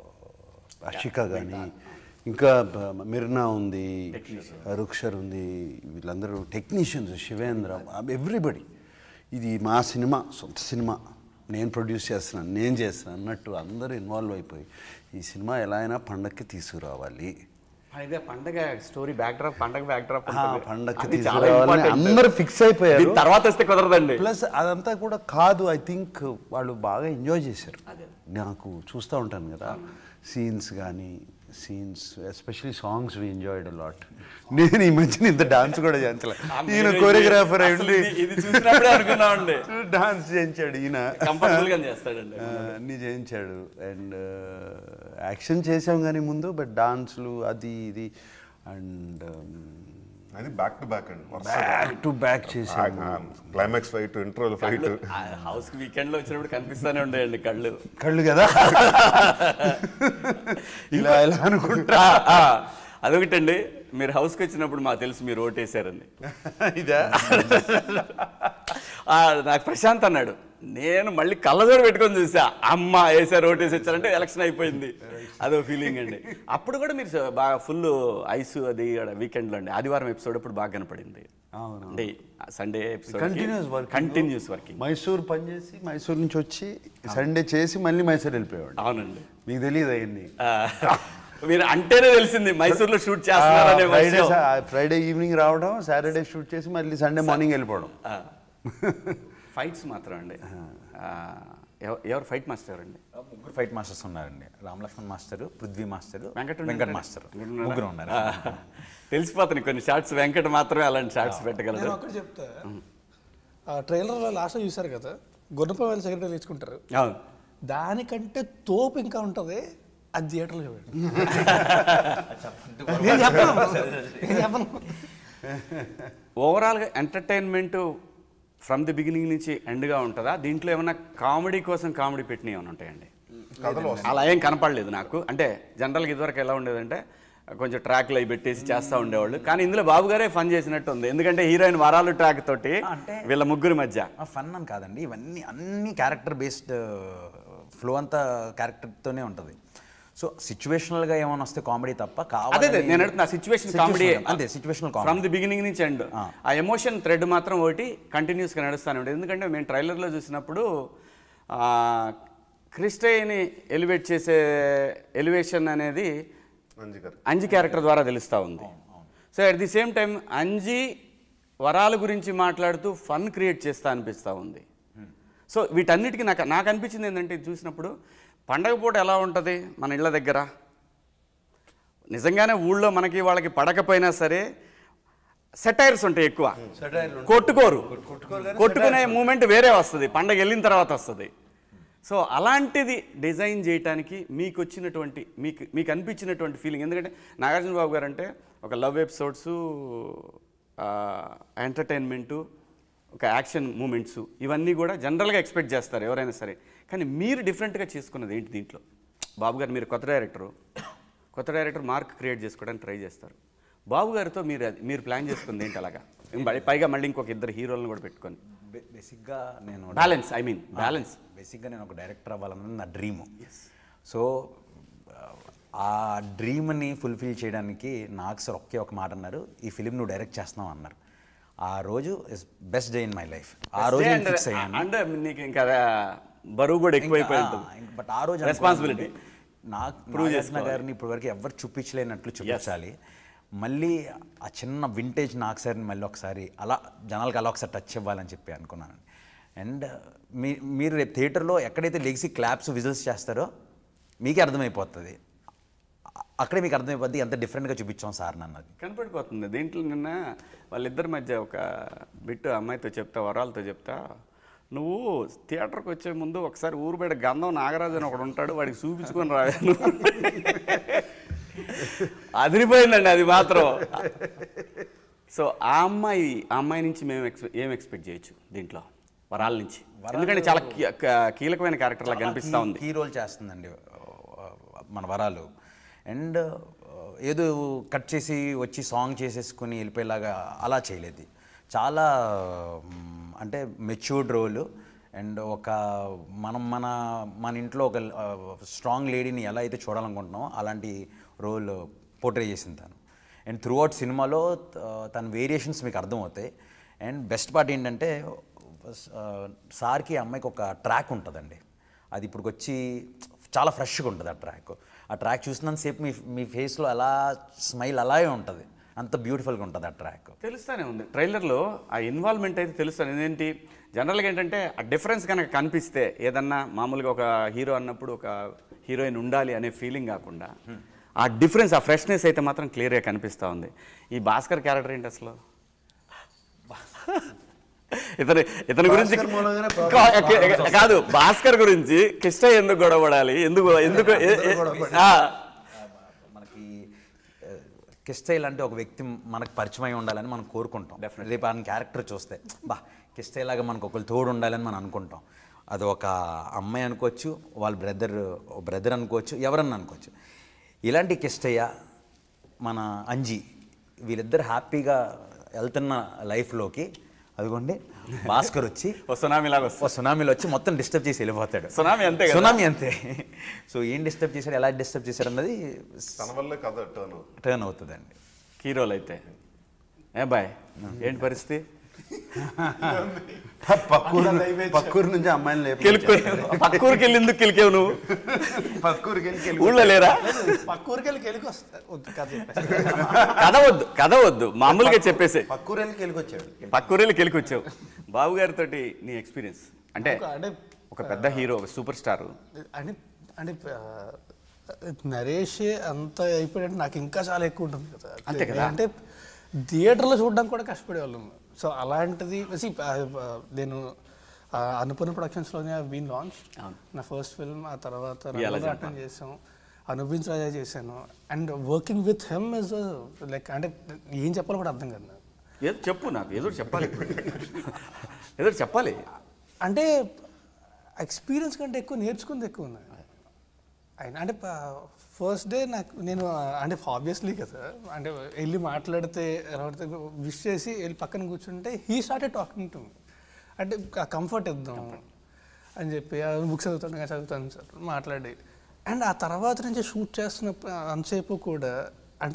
[SPEAKER 2] అషిక కానీ ఇంకా బ- మిర్నా ఉంది రుక్షర్ ఉంది వీళ్ళందరూ టెక్నీషియన్స్ శివేంద్ర ఎవ్రీబడి ఇది మా సినిమా సొంత సినిమా నేను ప్రొడ్యూస్ చేస్తున్నాను నేను చేస్తున్నాను అన్నట్టు అందరూ ఇన్వాల్వ్ అయిపోయి ఈ సినిమా ఎలా అయినా పండక్కి తీసుకురావాలి
[SPEAKER 1] ఇదే పండగ స్టోరీ బ్యాక్ డ్రాప్ పండగ బ్యాక్ డ్రాప్
[SPEAKER 2] ఆ, పండక్కి తీసుకురావాలని అందరూ ఫిక్స్ అయిపోయారు
[SPEAKER 1] తర్వాత వస్తే కుదరదండి
[SPEAKER 2] ప్లస్ అదంతా కూడా కాదు ఐ థింక్ వాళ్ళు బాగా ఎంజాయ్ చేశారు నాకు చూస్తూ ఉంటాను కదా సీన్స్ కానీ scenes especially songs we enjoyed lot నేను ఈ మధ్యన ఇంత డాన్స్ కూడా చేయించలే ఈయన కోరియోగ్రాఫర్
[SPEAKER 1] అసలు
[SPEAKER 2] అయ్యండి
[SPEAKER 1] ఇది- ఇది చూసినప్పుడే అనుకున్నామండి
[SPEAKER 2] డాన్స్ చేయించాడు ఈయన
[SPEAKER 1] కంఫర్టబుల్ గా చేస్తాడండి
[SPEAKER 2] ఆ, అన్నీ చేయించాడు అండ్ యాక్షన్ చేసాం కానీ ముందు బట్ డాన్స్లు అది ఇది అండ్
[SPEAKER 5] అది బ్యాక్ టు బ్యాక్ అండి
[SPEAKER 2] బ్యాక్ టు బ్యాక్ చేసాము
[SPEAKER 5] climax fight interval fight
[SPEAKER 1] house కి వీకెండ్ లో వచ్చినప్పుడు కనిపిస్తానే ఉండేయండి కళ్ళు
[SPEAKER 2] కళ్ళు కదా ఇలా ఇలా అనుకుంటా
[SPEAKER 1] ఆ, ఆ, అదొకటండి మీరు హౌస్ కి వచ్చినప్పుడు మాకు తెలుసు మీరు ఓటేశారని
[SPEAKER 2] ఇదా
[SPEAKER 1] ఆ, నాకు ప్రశాంత్ అన్నాడు నేను మళ్ళీ కళ్ళజోడు పెట్టుకొని చూసా అమ్మ వేసారు ఓటేసి వచ్చారంటే ఎలక్షన్ అయిపోయింది అదో ఫీలింగ్ అండి అప్పుడు కూడా మీరు స- బాగా ఫుల్ ఐస్ అది వీకెండ్లో అండి ఆదివారం ఎపిసోడ్ అప్పుడు బాగా కనపడింది
[SPEAKER 2] అవును.
[SPEAKER 1] అంటే Sunday episode
[SPEAKER 2] continuous work
[SPEAKER 1] continuous working
[SPEAKER 2] Mysore పనిచేసి మైసూర్ నుంచి వచ్చి సండే చేసి మళ్ళీ మైసూర్ వెళ్ళిపోయాడు
[SPEAKER 1] అవునండి
[SPEAKER 2] మీకు తెలియదు అవన్నీ
[SPEAKER 1] ఆ, మీరు అంటేనే తెలిసింది మైసూర్లో షూట్ చేస్తున్నారనే
[SPEAKER 2] ఫ్రైడే
[SPEAKER 1] విషయం.
[SPEAKER 2] ఫ్రైడే ఈవినింగ్ రావడం సాటర్డే షూట్ చేసి మళ్ళీ సండే మార్నింగ్ వెళ్ళిపోవడం
[SPEAKER 1] ఆ, ఫైట్స్ మాత్రం అండి ఆ, ఎవ- ఎవరు ఫైట్ మాస్టర్ అండి
[SPEAKER 4] ముగ్గురు ఫైట్ మాస్టర్స్ ఉన్నారండి Ramalakshman master Prithvi master
[SPEAKER 1] Venkat
[SPEAKER 4] Venkat master ముగ్గురు ఉన్నారు
[SPEAKER 1] తెలిసిపోతున్నాయి కొన్ని షార్ట్స్ వెంకట మాత్రమే అలాంటి షార్ట్స్
[SPEAKER 3] నేను
[SPEAKER 1] పెట్టగలరు
[SPEAKER 3] ఒక్కటి చెప్తా ఆ ట్రైలర్లో లాస్ట్లో చూశారు కదా గుర్రపై వెళ్ళి సెక్రటరీ ఇచ్చుకుంటారు
[SPEAKER 1] అవును
[SPEAKER 3] దానికంటే తోపు ఇంకా ఉంటుంది అది థియేటర్లో చూడండి నేను చెప్పను నేను చెప్పను
[SPEAKER 1] ఓవరాల్గా ఎంటర్టైన్మెంట్ ఫ్రమ్ ది బిగినింగ్ నుంచి ఎండ్గా ఉంటుందా దీంట్లో ఏమైనా కామెడీ కోసం కామెడీ పెట్టినవి ఏమైనా ఉంటాయండి
[SPEAKER 5] కథలో
[SPEAKER 1] అలా ఏం కనపడలేదు నాకు అంటే జనరల్గా ఇదివరకు ఎలా ఉండేదంటే కొంచెం ట్రాక్లు అవి పెట్టేసి చేస్తూ ఉండేవాళ్ళు కానీ ఇందులో బాబు గారే ఫన్ చేసినట్టు ఉంది ఎందుకంటే హీరోయిన్ వరాలు ట్రాక్ తోటి
[SPEAKER 4] అంటే-
[SPEAKER 1] వీళ్ళ ముగ్గురి మధ్య
[SPEAKER 4] ఫన్ అని కాదండి ఇవన్నీ అన్ని క్యారెక్టర్ బేస్డ్ ఫ్లో అంతా క్యారెక్టర్తోనే ఉంటుంది సో సిచ్యువేషనల్గా ఏమైనా వస్తే కామెడీ తప్ప
[SPEAKER 1] అదే
[SPEAKER 4] కావాలి
[SPEAKER 1] అదే నేను అడుగుతున్నా సిచ్యువేషన్ కామెడీ
[SPEAKER 4] అంతే situational comedy
[SPEAKER 1] from the beginning నుంచి ఎండ్ ఆ ఎమోషన్ థ్రెడ్ మాత్రం ఒకటి కంటిన్యూస్గా నడుస్తూనే ఉంటుంది ఎందుకంటే మేము ట్రైలర్లో చూసినప్పుడు ఆ, క్రిస్టయ్యని ఎలివేట్ చేసే ఎలివేషన్ అనేది
[SPEAKER 5] మంచి గారు
[SPEAKER 1] అంజి క్యారెక్టర్ ద్వారా తెలుస్తూ ఉంది so at the same time Anji వరాల గురించి మాట్లాడుతూ ఫన్ క్రియేట్ చేస్తా అనిపిస్తూ ఉంది సో వీటన్నిటికీ నాకు నాకు అనిపించింది ఏంటంటే ఇది చూసినప్పుడు పండగ పూట ఎలా ఉంటుంది మన ఇళ్ళ దగ్గర నిజంగానే ఊళ్ళో మనకి వాళ్ళకి పడకపోయినా సరే సెటైర్స్ ఉంటాయి ఎక్కువ కొట్టుకోరు కొట్టుకునే మూమెంట్ వేరే వస్తుంది పండగ వెళ్ళిన తర్వాత వస్తుంది సో అలాంటిది డిజైన్ చేయడానికి మీకు వచ్చినటువంటి మీకు మీకు అనిపించినటువంటి ఫీలింగ్ ఎందుకంటే నాగార్జున బాబు గారు అంటే ఒక లవ్ ఎపిసోడ్స్ ఎంటర్టైన్మెంటు ఒక యాక్షన్ మూమెంట్స్ ఇవన్నీ కూడా జనరల్గా ఎక్స్పెక్ట్ చేస్తారు ఎవరైనా సరే కానీ మీరు డిఫరెంట్గా చేసుకున్నది ఏంటి దీంట్లో బాబు గారు మీరు కొత్త డైరెక్టరు కొత్త డైరెక్టర్ మార్క్ క్రియేట్ చేసుకోవడానికి ట్రై చేస్తారు బాబు గారితో మీరు అది- మీరు ప్లాన్ చేసుకుంది ఏంటి అలాగా పై- పైగా మళ్ళీ ఇంకొక ఇద్దరు హీరోలను కూడా పెట్టుకొని
[SPEAKER 4] బేసిక్గా నేను
[SPEAKER 1] బ్యాలెన్స్ ఐ మీన్ బ్యాలెన్స్
[SPEAKER 4] బేసిక్గా నేను ఒక డైరెక్టర్ అవ్వాలన్నది నా డ్రీమ్ సో ఆ డ్రీమ్ని ఫుల్ఫిల్ చేయడానికి నాకు సార్ ఒకే ఒక మాట అన్నారు ఈ ఫిలిం నువ్వు డైరెక్ట్ చేస్తున్నావు అన్నారు ఆ రోజు is best day in my life ఆ రోజు నేను ఫిక్స్ అయ్యాను
[SPEAKER 1] అంటే నీకు ఇంకా బరువు కూడా ఎక్కువైపోయి ఉంటుంది
[SPEAKER 4] బట్ ఆ రోజు
[SPEAKER 1] Responsibility.
[SPEAKER 4] నాకు
[SPEAKER 1] Prove
[SPEAKER 4] నాగార్జున
[SPEAKER 1] చేసుకోవాలి.
[SPEAKER 4] గారిని ఇప్పటివరకు ఎవరు చూపించలేనట్లు చూపించాలి మళ్ళీ ఆ చిన్న వింటేజ్ నాకు సార్ మళ్ళీ ఒకసారి అలా జనాలకు అలా ఒకసారి టచ్ ఇవ్వాలని చెప్పి అనుకున్నాను అండ్ మీ మీరు రేపు థియేటర్లో ఎక్కడైతే లెగిసి క్లాప్స్ విజిల్స్ చేస్తారో మీకే అర్థమైపోతుంది అ- అక్కడే మీకు అర్థమైపోద్ది ఎంత డిఫరెంట్గా చూపించాం సార్ అన్నది
[SPEAKER 1] కనపడిపోతుంది దీంట్లో నిన్న వాళ్ళిద్దరి మధ్య ఒక బిట్టు అమ్మాయితో చెప్తా వరాలతో చెప్తా నువ్వు థియేటర్కి వచ్చే ముందు ఒకసారి ఊరు బయట గంధం నాగరాజు అని ఒకడు ఉంటాడు వాడికి చూపించుకొని రావాను అదిరిపోయిందండి అది మాత్రం సో ఆ అమ్మాయి ఆ అమ్మాయి నుంచి మేము ఎక్స్పె ఏం ఎక్స్పెక్ట్ చేయొచ్చు దీంట్లో వరాల నుంచి ఎందుకంటే చాలా కీ- క- కీలకమైన క్యారెక్టర్ లాగా కనిపిస్తూ ఉంది
[SPEAKER 4] కీ రోల్ చేస్తుందండి ఆ, మన వరాలు అండ్ ఏదో కట్ చేసి వచ్చి సాంగ్ చేసేసుకుని వెళ్ళిపోయేలాగా అలా చేయలేదు చాలా మ్, అంటే మెచ్యూర్డ్ రోల్ అండ్ ఒక మనం మన మన ఇంట్లో ఒక స్ట్రాంగ్ లేడీని ఎలా అయితే చూడాలనుకుంటున్నామో అలాంటి రోల్ పోర్ట్రే చేసింది తను అండ్ త్రూ అవుట్ సినిమాలో త- తన వేరియేషన్స్ మీకు అర్థమవుతాయి అండ్ బెస్ట్ పార్ట్ ఏంటంటే ఆ, సార్కి అమ్మాయికి ఒక ట్రాక్ ఉంటుందండి అది ఇప్పుడు వచ్చి చాలా ఫ్రెష్గా ఉంటుంది ఆ ట్రాక్ ఆ ట్రాక్ చూసినంతసేపు మీ మీ ఫేస్లో అలా స్మైల్ అలాగే ఉంటుంది అంత బ్యూటిఫుల్గా ఉంటుంది ఆ ట్రాక్
[SPEAKER 1] తెలుస్తానే ఉంది ట్రైలర్లో ఆ ఇన్వాల్వ్మెంట్ అయితే తెలుస్తాను ఏంటి జనరల్గా ఏంటంటే ఆ డిఫరెన్స్ కనుక కనిపిస్తే ఏదన్నా మామూలుగా ఒక హీరో అన్నప్పుడు ఒక హీరోయిన్ ఉండాలి అనే ఫీలింగ్ కాకుండా ఆ డిఫరెన్స్ ఆ ఫ్రెష్నెస్ అయితే మాత్రం క్లియర్గా కనిపిస్తూ ఉంది ఈ భాస్కర్ క్యారెక్టర్ ఏంటి అసలు ఇతని ఇతని గురించి
[SPEAKER 2] భాస్కర్ మూలంగానే
[SPEAKER 1] కా- కా- కాదు భాస్కర్ గురించి కిష్ట ఎందుకు గొడవడాలి ఎందుకు ఎందుకు ఏ- ఏ- ఆ,
[SPEAKER 4] మనకి కిస్టైల్ అంటే ఒక వ్యక్తి మనకు పరిచయం అయి ఉండాలని మనం కోరుకుంటాం రేపు ఆయన క్యారెక్టర్ చూస్తే బా కిస్టైల్ లాగా మనకు ఒకరు తోడు ఉండాలని మనం అనుకుంటాం అది ఒక అమ్మాయి అనుకోవచ్చు వాళ్ళ బ్రదర్ బ్రదర్ అనుకోవచ్చు ఎవరన్నా అనుకోవచ్చు ఇలాంటి కిష్టయ్య మన అంజి వీళ్ళిద్దరు హ్యాపీగా వెళ్తున్న లైఫ్లోకి అదిగోండి భాస్కర్ వచ్చి
[SPEAKER 1] ఓ సునామీ లాగా వస్తుంది
[SPEAKER 4] ఓ సునామీలో వచ్చి మొత్తం డిస్టర్బ్ చేసి వెళ్ళిపోతాడు
[SPEAKER 1] సునామీ అంతే కదా?
[SPEAKER 4] సునామీ అంతే సో ఏం డిస్టర్బ్ చేశారు ఎలా డిస్టర్బ్ చేశారు అన్నది
[SPEAKER 5] తన వల్లే కథ టర్న్ అవుతుంది
[SPEAKER 4] టర్న్ అవుతుందండి
[SPEAKER 1] హీరోలు అయితే ఏ బాయ్ ఏంటి పరిస్థితి
[SPEAKER 2] పక్కూరు పక్కూరు నుంచి అమ్మాయిని లేపు
[SPEAKER 1] కెలుక్కు పక్కూరికి వెళ్ళి ఎందుకు కెలికావు నువ్వు
[SPEAKER 2] పక్కూరికి వెళ్ళి కెలుకు.
[SPEAKER 1] ఊళ్ళో లేరా
[SPEAKER 3] పక్క ఊరికెళ్ళి కెలికి వస్తా వద్దు కథ చెప్పేసి
[SPEAKER 1] కథ వద్దు కథ వద్దు మామూలుగా చెప్పేసి
[SPEAKER 2] పక్కూరు వెళ్ళి కెలికొచ్చాడు
[SPEAKER 1] పక్కూరెళ్ళి కెలికొచ్చావు బాబు గారితో నీ ఎక్స్పీరియన్స్ అంటే
[SPEAKER 3] ఒక- అంటే
[SPEAKER 1] ఒక పెద్ద హీరో ఒక సూపర్ స్టార్
[SPEAKER 3] అంటే అంటే ఆ, నరేష్ అంత అయిపోయాడంటే నాకు ఇంకా చాలా ఎక్కువ ఉంటుంది కదా
[SPEAKER 1] అంతే కదా?
[SPEAKER 3] అంటే థియేటర్లో చూడడానికి కూడా కష్టపడేవాళ్ళం సో అలాంటిది see, ఆ, ఆ, నేను ఆ, అనుపూర్ణ ప్రొడక్షన్స్లోనే బీన్ లాంచ్ నా ఫస్ట్ ఫిల్మ్ ఆ తర్వాత
[SPEAKER 1] ఇయాల
[SPEAKER 3] రాటం చేసాం అనుభిన్స్ రాజా చేశాను and working with him is like అంటే ఏం చెప్పాలో కూడా అర్థం కాదు నాకు
[SPEAKER 1] ఏదో చెప్పు నాకు ఏదో ఒకటి చెప్పాలి ఏదో ఒకటి చెప్పాలి
[SPEAKER 3] అంటే ఎక్స్పీరియన్స్ కంటే ఎక్కువ నేర్చుకుంది ఎక్కువ ఉన్నాయి ఆయన అంటే ఫస్ట్ డే నాకు నేను ఆ, అంటే ఆబ్వియస్లీ కదా అంటే వెళ్ళి మాట్లాడితే ఎవరితో విష్ చేసి వెళ్ళి పక్కన కూర్చుంటే హీ స్టార్టెడ్ టాకింగ్ టు అంటే ఆ కంఫర్ట్ ఇద్దాం అని చెప్పి బుక్స్ చదువుతాను కదా, చదువుతాను సార్ మాట్లాడి అండ్ ఆ తర్వాత నుంచి షూట్ చేస్తున్నప్పుడు అంతసేపు కూడా అంటే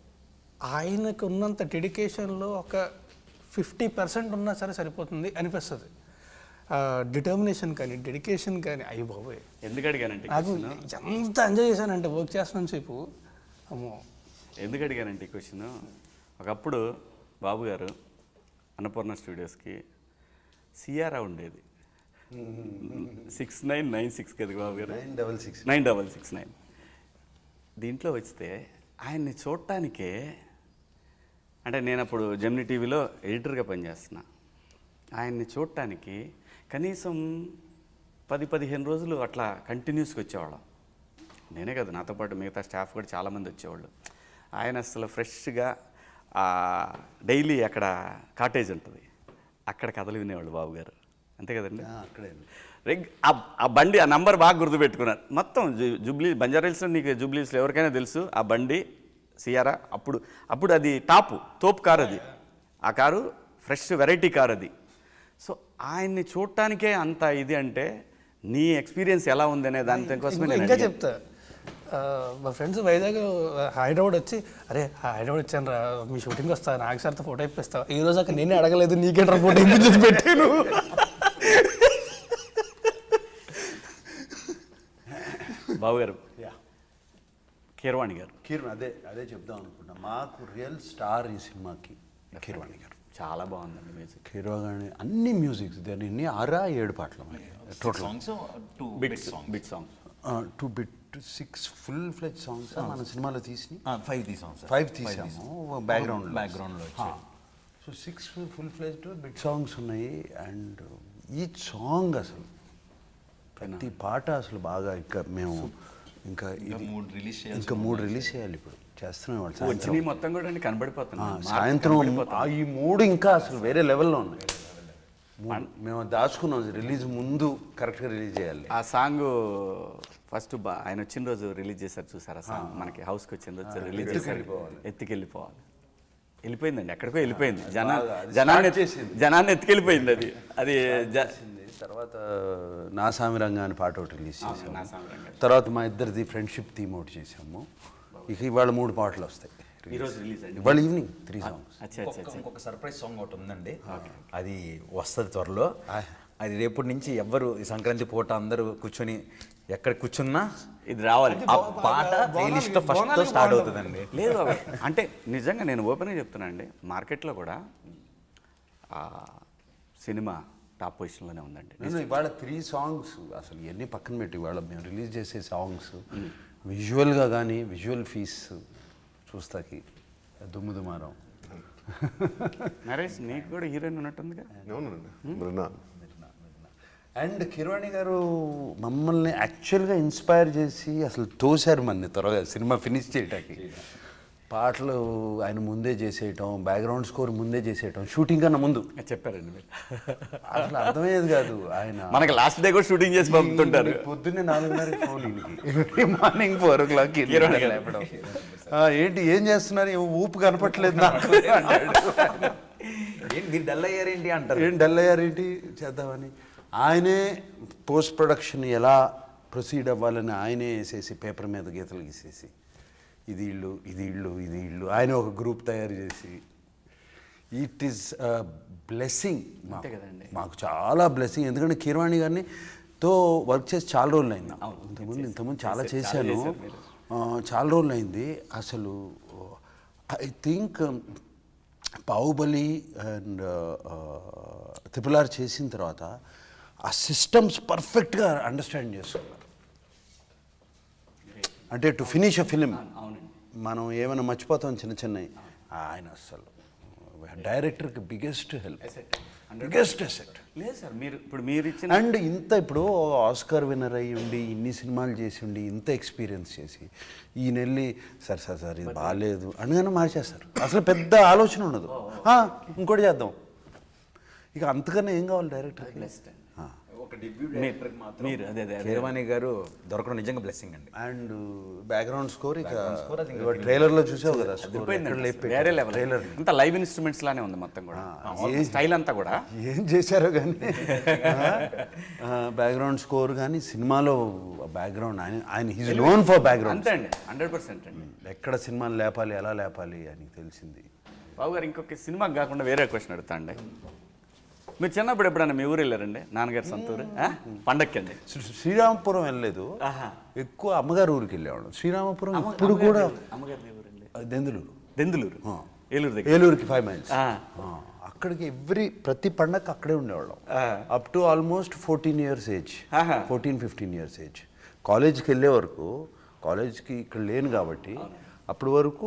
[SPEAKER 3] ఆయనకు ఉన్నంత డెడికేషన్లో ఒక ఫిఫ్టీ పర్సెంట్ ఉన్నా సరే సరిపోతుంది అనిపిస్తుంది డిటర్మినేషన్ కానీ డెడికేషన్ కానీ అయ్యి బాబోయ్
[SPEAKER 1] ఎందుకు అడిగానంటే
[SPEAKER 3] నాకు ఎంత ఎంజాయ్ చేశానంటే వర్క్ చేస్తున్నాను సేపు అమ్మో
[SPEAKER 1] ఎందుకు అడిగానంటే ఈ క్వశ్చన్ ఒకప్పుడు బాబు గారు అన్నపూర్ణ స్టూడియోస్కి సిఆర్ఆ ఉండేది సిక్స్ నైన్ నైన్ సిక్స్ కదా బాబు గారు
[SPEAKER 2] nine double six
[SPEAKER 1] nine double six nine దీంట్లో వస్తే ఆయన్ని చూడటానికే అంటే నేను అప్పుడు జెమిని టీవీలో ఎడిటర్గా పనిచేస్తున్నా ఆయన్ని చూడటానికి కనీసం పది పదిహేను రోజులు అట్లా కంటిన్యూస్గా వచ్చేవాళ్ళం నేనే కదా నాతో పాటు మిగతా స్టాఫ్ కూడా చాలామంది వచ్చేవాళ్ళు ఆయన అసలు ఫ్రెష్గా డైలీ అక్కడ కాటేజ్ ఉంటుంది అక్కడ కథలు వినేవాళ్ళు బాబు గారు అంతే కదండి
[SPEAKER 2] అక్కడే
[SPEAKER 1] రెగ్ ఆ- ఆ బండి ఆ నంబర్ బాగా గుర్తుపెట్టుకున్నాను మొత్తం జు- జూబ్లీ బంజారాహిల్స్లో నీకు జూబ్లీస్లో ఎవరికైనా తెలుసు ఆ బండి సియారా అప్పుడు అప్పుడు అది టాపు తోపు కారు అది ఆ కారు ఫ్రెష్ వెరైటీ కారు అది సో ఆయన్ని చూడటానికే అంత ఇది అంటే నీ ఎక్స్పీరియన్స్ ఎలా ఉందనే దాని కోసమే
[SPEAKER 3] ఇంకా
[SPEAKER 1] నేను
[SPEAKER 3] ఇంకా
[SPEAKER 1] అడిగాను.
[SPEAKER 3] చెప్తా ఆ, మా ఫ్రెండ్స్ వైజాగ్ హైదరాబాద్ వచ్చి అరే హైదరాబాద్ వచ్చాను రా మీ షూటింగ్ వస్తా నాకు సార్తో ఫోటో ఇప్పిస్తా ఈ రోజు అక్కడ నేనే అడగలేదు నీకేట్రా ఫోటో ఇప్పించి పెట్టాను
[SPEAKER 1] బాబు గారు కీరవాణి గారు
[SPEAKER 2] కిరణ్ అదే అదే చెప్దాం అనుకున్నా మాకు రియల్ స్టార్ ఈ సినిమాకి కిరవాణి గారు
[SPEAKER 1] చాలా బాగుందండి మ్యూజిక్
[SPEAKER 2] కిరవాణి అన్ని మ్యూజిక్స్ దాని ఎన్ని ఆరా ఏడు పాటలు total
[SPEAKER 4] songs two
[SPEAKER 1] big
[SPEAKER 4] big song
[SPEAKER 1] big song
[SPEAKER 2] two bit six full fledged songs మన సినిమాలో తీసి
[SPEAKER 4] ఫైవ్ ది సాంగ్స్
[SPEAKER 2] ఫైవ్ తీసాము బ్యాక్గ్రౌండ్
[SPEAKER 4] బ్యాక్గ్రౌండ్లో
[SPEAKER 2] so six full fledged big songs ఉన్నాయి అండ్ ఈ సాంగ్ అసలు ప్రతి పాట అసలు బాగా ఇంకా మేము ఇంకా ఇది
[SPEAKER 4] మూడు రిలీజ్ చేయాలి
[SPEAKER 2] ఇంకా మూడు రిలీజ్ చేయాలి ఇప్పుడు చేస్తున్నాం వాళ్ళు సాయంత్రం
[SPEAKER 1] వచ్చినాయి మొత్తం కూడా అండి
[SPEAKER 2] ఆ,
[SPEAKER 1] కనబడిపోతున్నాయి
[SPEAKER 2] సాయంత్రం ఆ ఈ మూడు ఇంకా అసలు వేరే లెవెల్లో ఉన్నాయి మూడు. మేము దాచుకున్నాం రిలీజ్ ముందు కరెక్ట్గా రిలీజ్ చేయాలి
[SPEAKER 1] ఆ సాంగ్ ఫస్ట్ బా ఆయన వచ్చిన రోజు రిలీజ్ చేశారు చూసారా సాంగ్ మనకి హౌస్కి వచ్చిన రోజు రిలీజ్ చేశారు ఎత్తుకెళ్ళిపోవాలి వెళ్ళిపోయిందండి ఎక్కడికో వెళ్ళిపోయింది జనా
[SPEAKER 2] బాగా, అది
[SPEAKER 1] జనాన్ని
[SPEAKER 2] start చేసింది.
[SPEAKER 1] జనాన్ని ఎత్తుకెళ్ళిపోయింది అది అది జ-
[SPEAKER 2] వచ్చింది. తర్వాత నా సామిరంగా అని పాట ఒకటి రిలీజ్
[SPEAKER 1] నా
[SPEAKER 2] చేసాము
[SPEAKER 1] సామిరంగా.
[SPEAKER 2] తర్వాత మా ఇద్దరిది ఫ్రెండ్షిప్ థీమ్ ఒకటి చేసాము ఇక ఇవాళ మూడు పాటలు వస్తాయి
[SPEAKER 1] ఈరోజు రిలీజ్ అండి
[SPEAKER 2] ఇవాళ ఈవినింగ్ త్రీ సాంగ్స్
[SPEAKER 1] అచ్చా అచ్చా
[SPEAKER 4] ఇంకొక
[SPEAKER 1] అచ్చా
[SPEAKER 4] ఇంకొక సర్ప్రైజ్ సాంగ్ ఒకటి ఉందండి అది వస్తుంది త్వరలో అది రేపటి నుంచి ఎవ్వరు ఈ సంక్రాంతి పూట అందరూ కూర్చొని ఎక్కడ కూర్చున్నా
[SPEAKER 1] ఇది రావాలి
[SPEAKER 4] ఆ పాట ప్లేలిస్ట్ ఫస్ట్ స్టార్ట్ అవుతుందండి
[SPEAKER 1] లేదు బాబాయ్. అంటే నిజంగా నేను ఓపెన్గా చెప్తున్నా అండి మార్కెట్లో కూడా ఆ సినిమా టాప్ పొజిషన్లోనే ఉందండి
[SPEAKER 2] నేను ఇవాళ త్రీ సాంగ్స్ అసలు ఇవన్నీ పక్కన పెట్టి ఇవాళ మేము రిలీజ్ చేసే సాంగ్స్ విజువల్గా కానీ విజువల్ ఫీస్ చూస్తాకి దుమ్ము దుమారం
[SPEAKER 1] నరేష్ నీకు కూడా హీరోయిన్ ఉన్నట్టుందిగా
[SPEAKER 5] అవునండి మృణ
[SPEAKER 2] అండ్ కిరవాణి గారు మమ్మల్ని యాక్చువల్గా ఇన్స్పైర్ చేసి అసలు తోశారు మన త్వరగా సినిమా ఫినిష్ చేయటానికి పాటలు ఆయన ముందే చేసేయటం బ్యాక్గ్రౌండ్ స్కోర్ ముందే చేసేయటం షూటింగ్ కన్నా ముందు
[SPEAKER 1] చెప్పారండి మీరు
[SPEAKER 2] అసలు అర్థమయ్యేది కాదు ఆయన
[SPEAKER 1] మనకి లాస్ట్ డే కూడా షూటింగ్ చేసి పంపుతుంటారు
[SPEAKER 2] ఈ పొద్దున్నే నాలుగున్నర ఫోన్ ఈయనకి morning four o'clock
[SPEAKER 1] Kiran గారు.
[SPEAKER 2] ఏంటి ఏం చేస్తున్నారు ఏం ఊపు కనపట్లేదు నాకు అంటాడు.
[SPEAKER 4] ఏంటి మీరు డల్ అయ్యారేంటి అంటారు
[SPEAKER 2] ఏం డల్ అయ్యారేంటి చేద్దామని ఆయనే పోస్ట్ ప్రొడక్షన్ ఎలా ప్రొసీడ్ అవ్వాలని ఆయనే వేసేసి పేపర్ మీద గీతలు గీసేసి ఇది ఇల్లు ఇది ఇల్లు ఇది ఇల్లు ఆయన ఒక గ్రూప్ తయారు చేసి ఇట్ ఈస్ బ్లెస్సింగ్
[SPEAKER 1] అంతే కదండి.
[SPEAKER 2] మాకు చాలా బ్లెస్సింగ్ ఎందుకంటే కీరవాణి గారిని తో వర్క్ చేసి చాలా రోజులు అయింది ఇంతకుముందు ఇంతకుముందు చాలా చేశాను
[SPEAKER 1] చేశారు మీరు.
[SPEAKER 2] ఆ, చాలా రోజులు అయింది అసలు I think Baahubali and triple R చేసిన తర్వాత ఆ సిస్టమ్స్ పర్ఫెక్ట్గా అండర్స్టాండ్ చేసుకున్నారు అంటే టు ఫినిష్ అ ఫిలిం
[SPEAKER 1] అవునండి
[SPEAKER 2] మనం ఏమైనా మర్చిపోతాం చిన్న చిన్నవి ఆయన అస్సలు డైరెక్టర్కి బిగ్గెస్ట్ హెల్ప్ బిగ్గెస్ట్ అసెట్
[SPEAKER 1] లేదు సార్ మీరు ఇప్పుడు మీరు ఇచ్చిన
[SPEAKER 2] అండ్ ఇంత ఇప్పుడు ఆస్కార్ విన్నర్ అయ్యి ఉండి ఇన్ని సినిమాలు చేసి ఉండి ఇంత ఎక్స్పీరియన్స్ చేసి ఈయన వెళ్ళి సార్ సార్ సార్ ఇది బాగాలేదు అనగానే మార్చేస్తారు అసలు పెద్ద ఆలోచన ఉండదు "ఆ, ఇంకోటి చేద్దాం ఇక అంతకన్నా ఏం కావాలి డైరెక్టర్
[SPEAKER 4] ఒక డెబ్యూ
[SPEAKER 1] మీరు- మీరు అదే అదే అదే.
[SPEAKER 4] కీరవాణి గారు దొరకడం నిజంగా బ్లెస్సింగ్ అండి
[SPEAKER 2] అండ్ బ్యాక్గ్రౌండ్ స్కోర్ ఇక
[SPEAKER 4] score అది ఇంకా
[SPEAKER 2] ట్రైలర్లో చూసావు కదా స్కోర్
[SPEAKER 1] సరిపోయిందండి అసలు. వేరే లెవెల్
[SPEAKER 2] ట్రైలర్
[SPEAKER 1] అంతా లైవ్ ఇన్స్ట్రుమెంట్స్ లానే ఉంది మొత్తం కూడా స్టైల్ అంతా కూడా
[SPEAKER 2] ఏం చేశారో కానీ బ్యాక్గ్రౌండ్ స్కోర్ కానీ సినిమాలో బ్యాక్గ్రౌండ్ ఆయన ఆయన హీజ్ నోన్ ఫర్ బ్యాక్గ్రౌండ్
[SPEAKER 1] అంతే అండి హండ్రెడ్ పర్సెంట్ అండి
[SPEAKER 2] ఎక్కడ సినిమాని లేపాలి ఎలా లేపాలి అని తెలిసింది
[SPEAKER 1] బాబు గారు ఇంకొక సినిమా కాకుండా వేరే క్వశ్చన్ అడుగుతా అండి మీరు చిన్నప్పుడు ఎప్పుడైనా మీ ఊరు వెళ్ళారండి నాన్నగారు సొంతూరు ఆ? పండక్కి అండి
[SPEAKER 2] శ్రీ- శ్రీరామపురం వెళ్ళలేదు ఎక్కువ అమ్మగారు ఊరికి వెళ్ళేవాడు శ్రీరామపురం ఇప్పుడు కూడా
[SPEAKER 1] అమ్మగారు ఏ ఊరండి
[SPEAKER 2] దెందులూరు
[SPEAKER 1] దెందులూరు ఏలూరు దగ్గర
[SPEAKER 2] ఏలూరుకి ఫైవ్ మైల్స్
[SPEAKER 1] ఆ.
[SPEAKER 2] అక్కడికి ఎవ్రీ ప్రతి పండగ అక్కడే ఉండేవాళ్ళం up to almost fourteen years age
[SPEAKER 1] ఆహా.
[SPEAKER 2] ఫోర్టీన్ ఫిఫ్టీన్ ఇయర్స్ ఏజ్ కాలేజ్కి వెళ్ళే వరకు కాలేజ్కి ఇక్కడ లేను కాబట్టి అప్పటి వరకు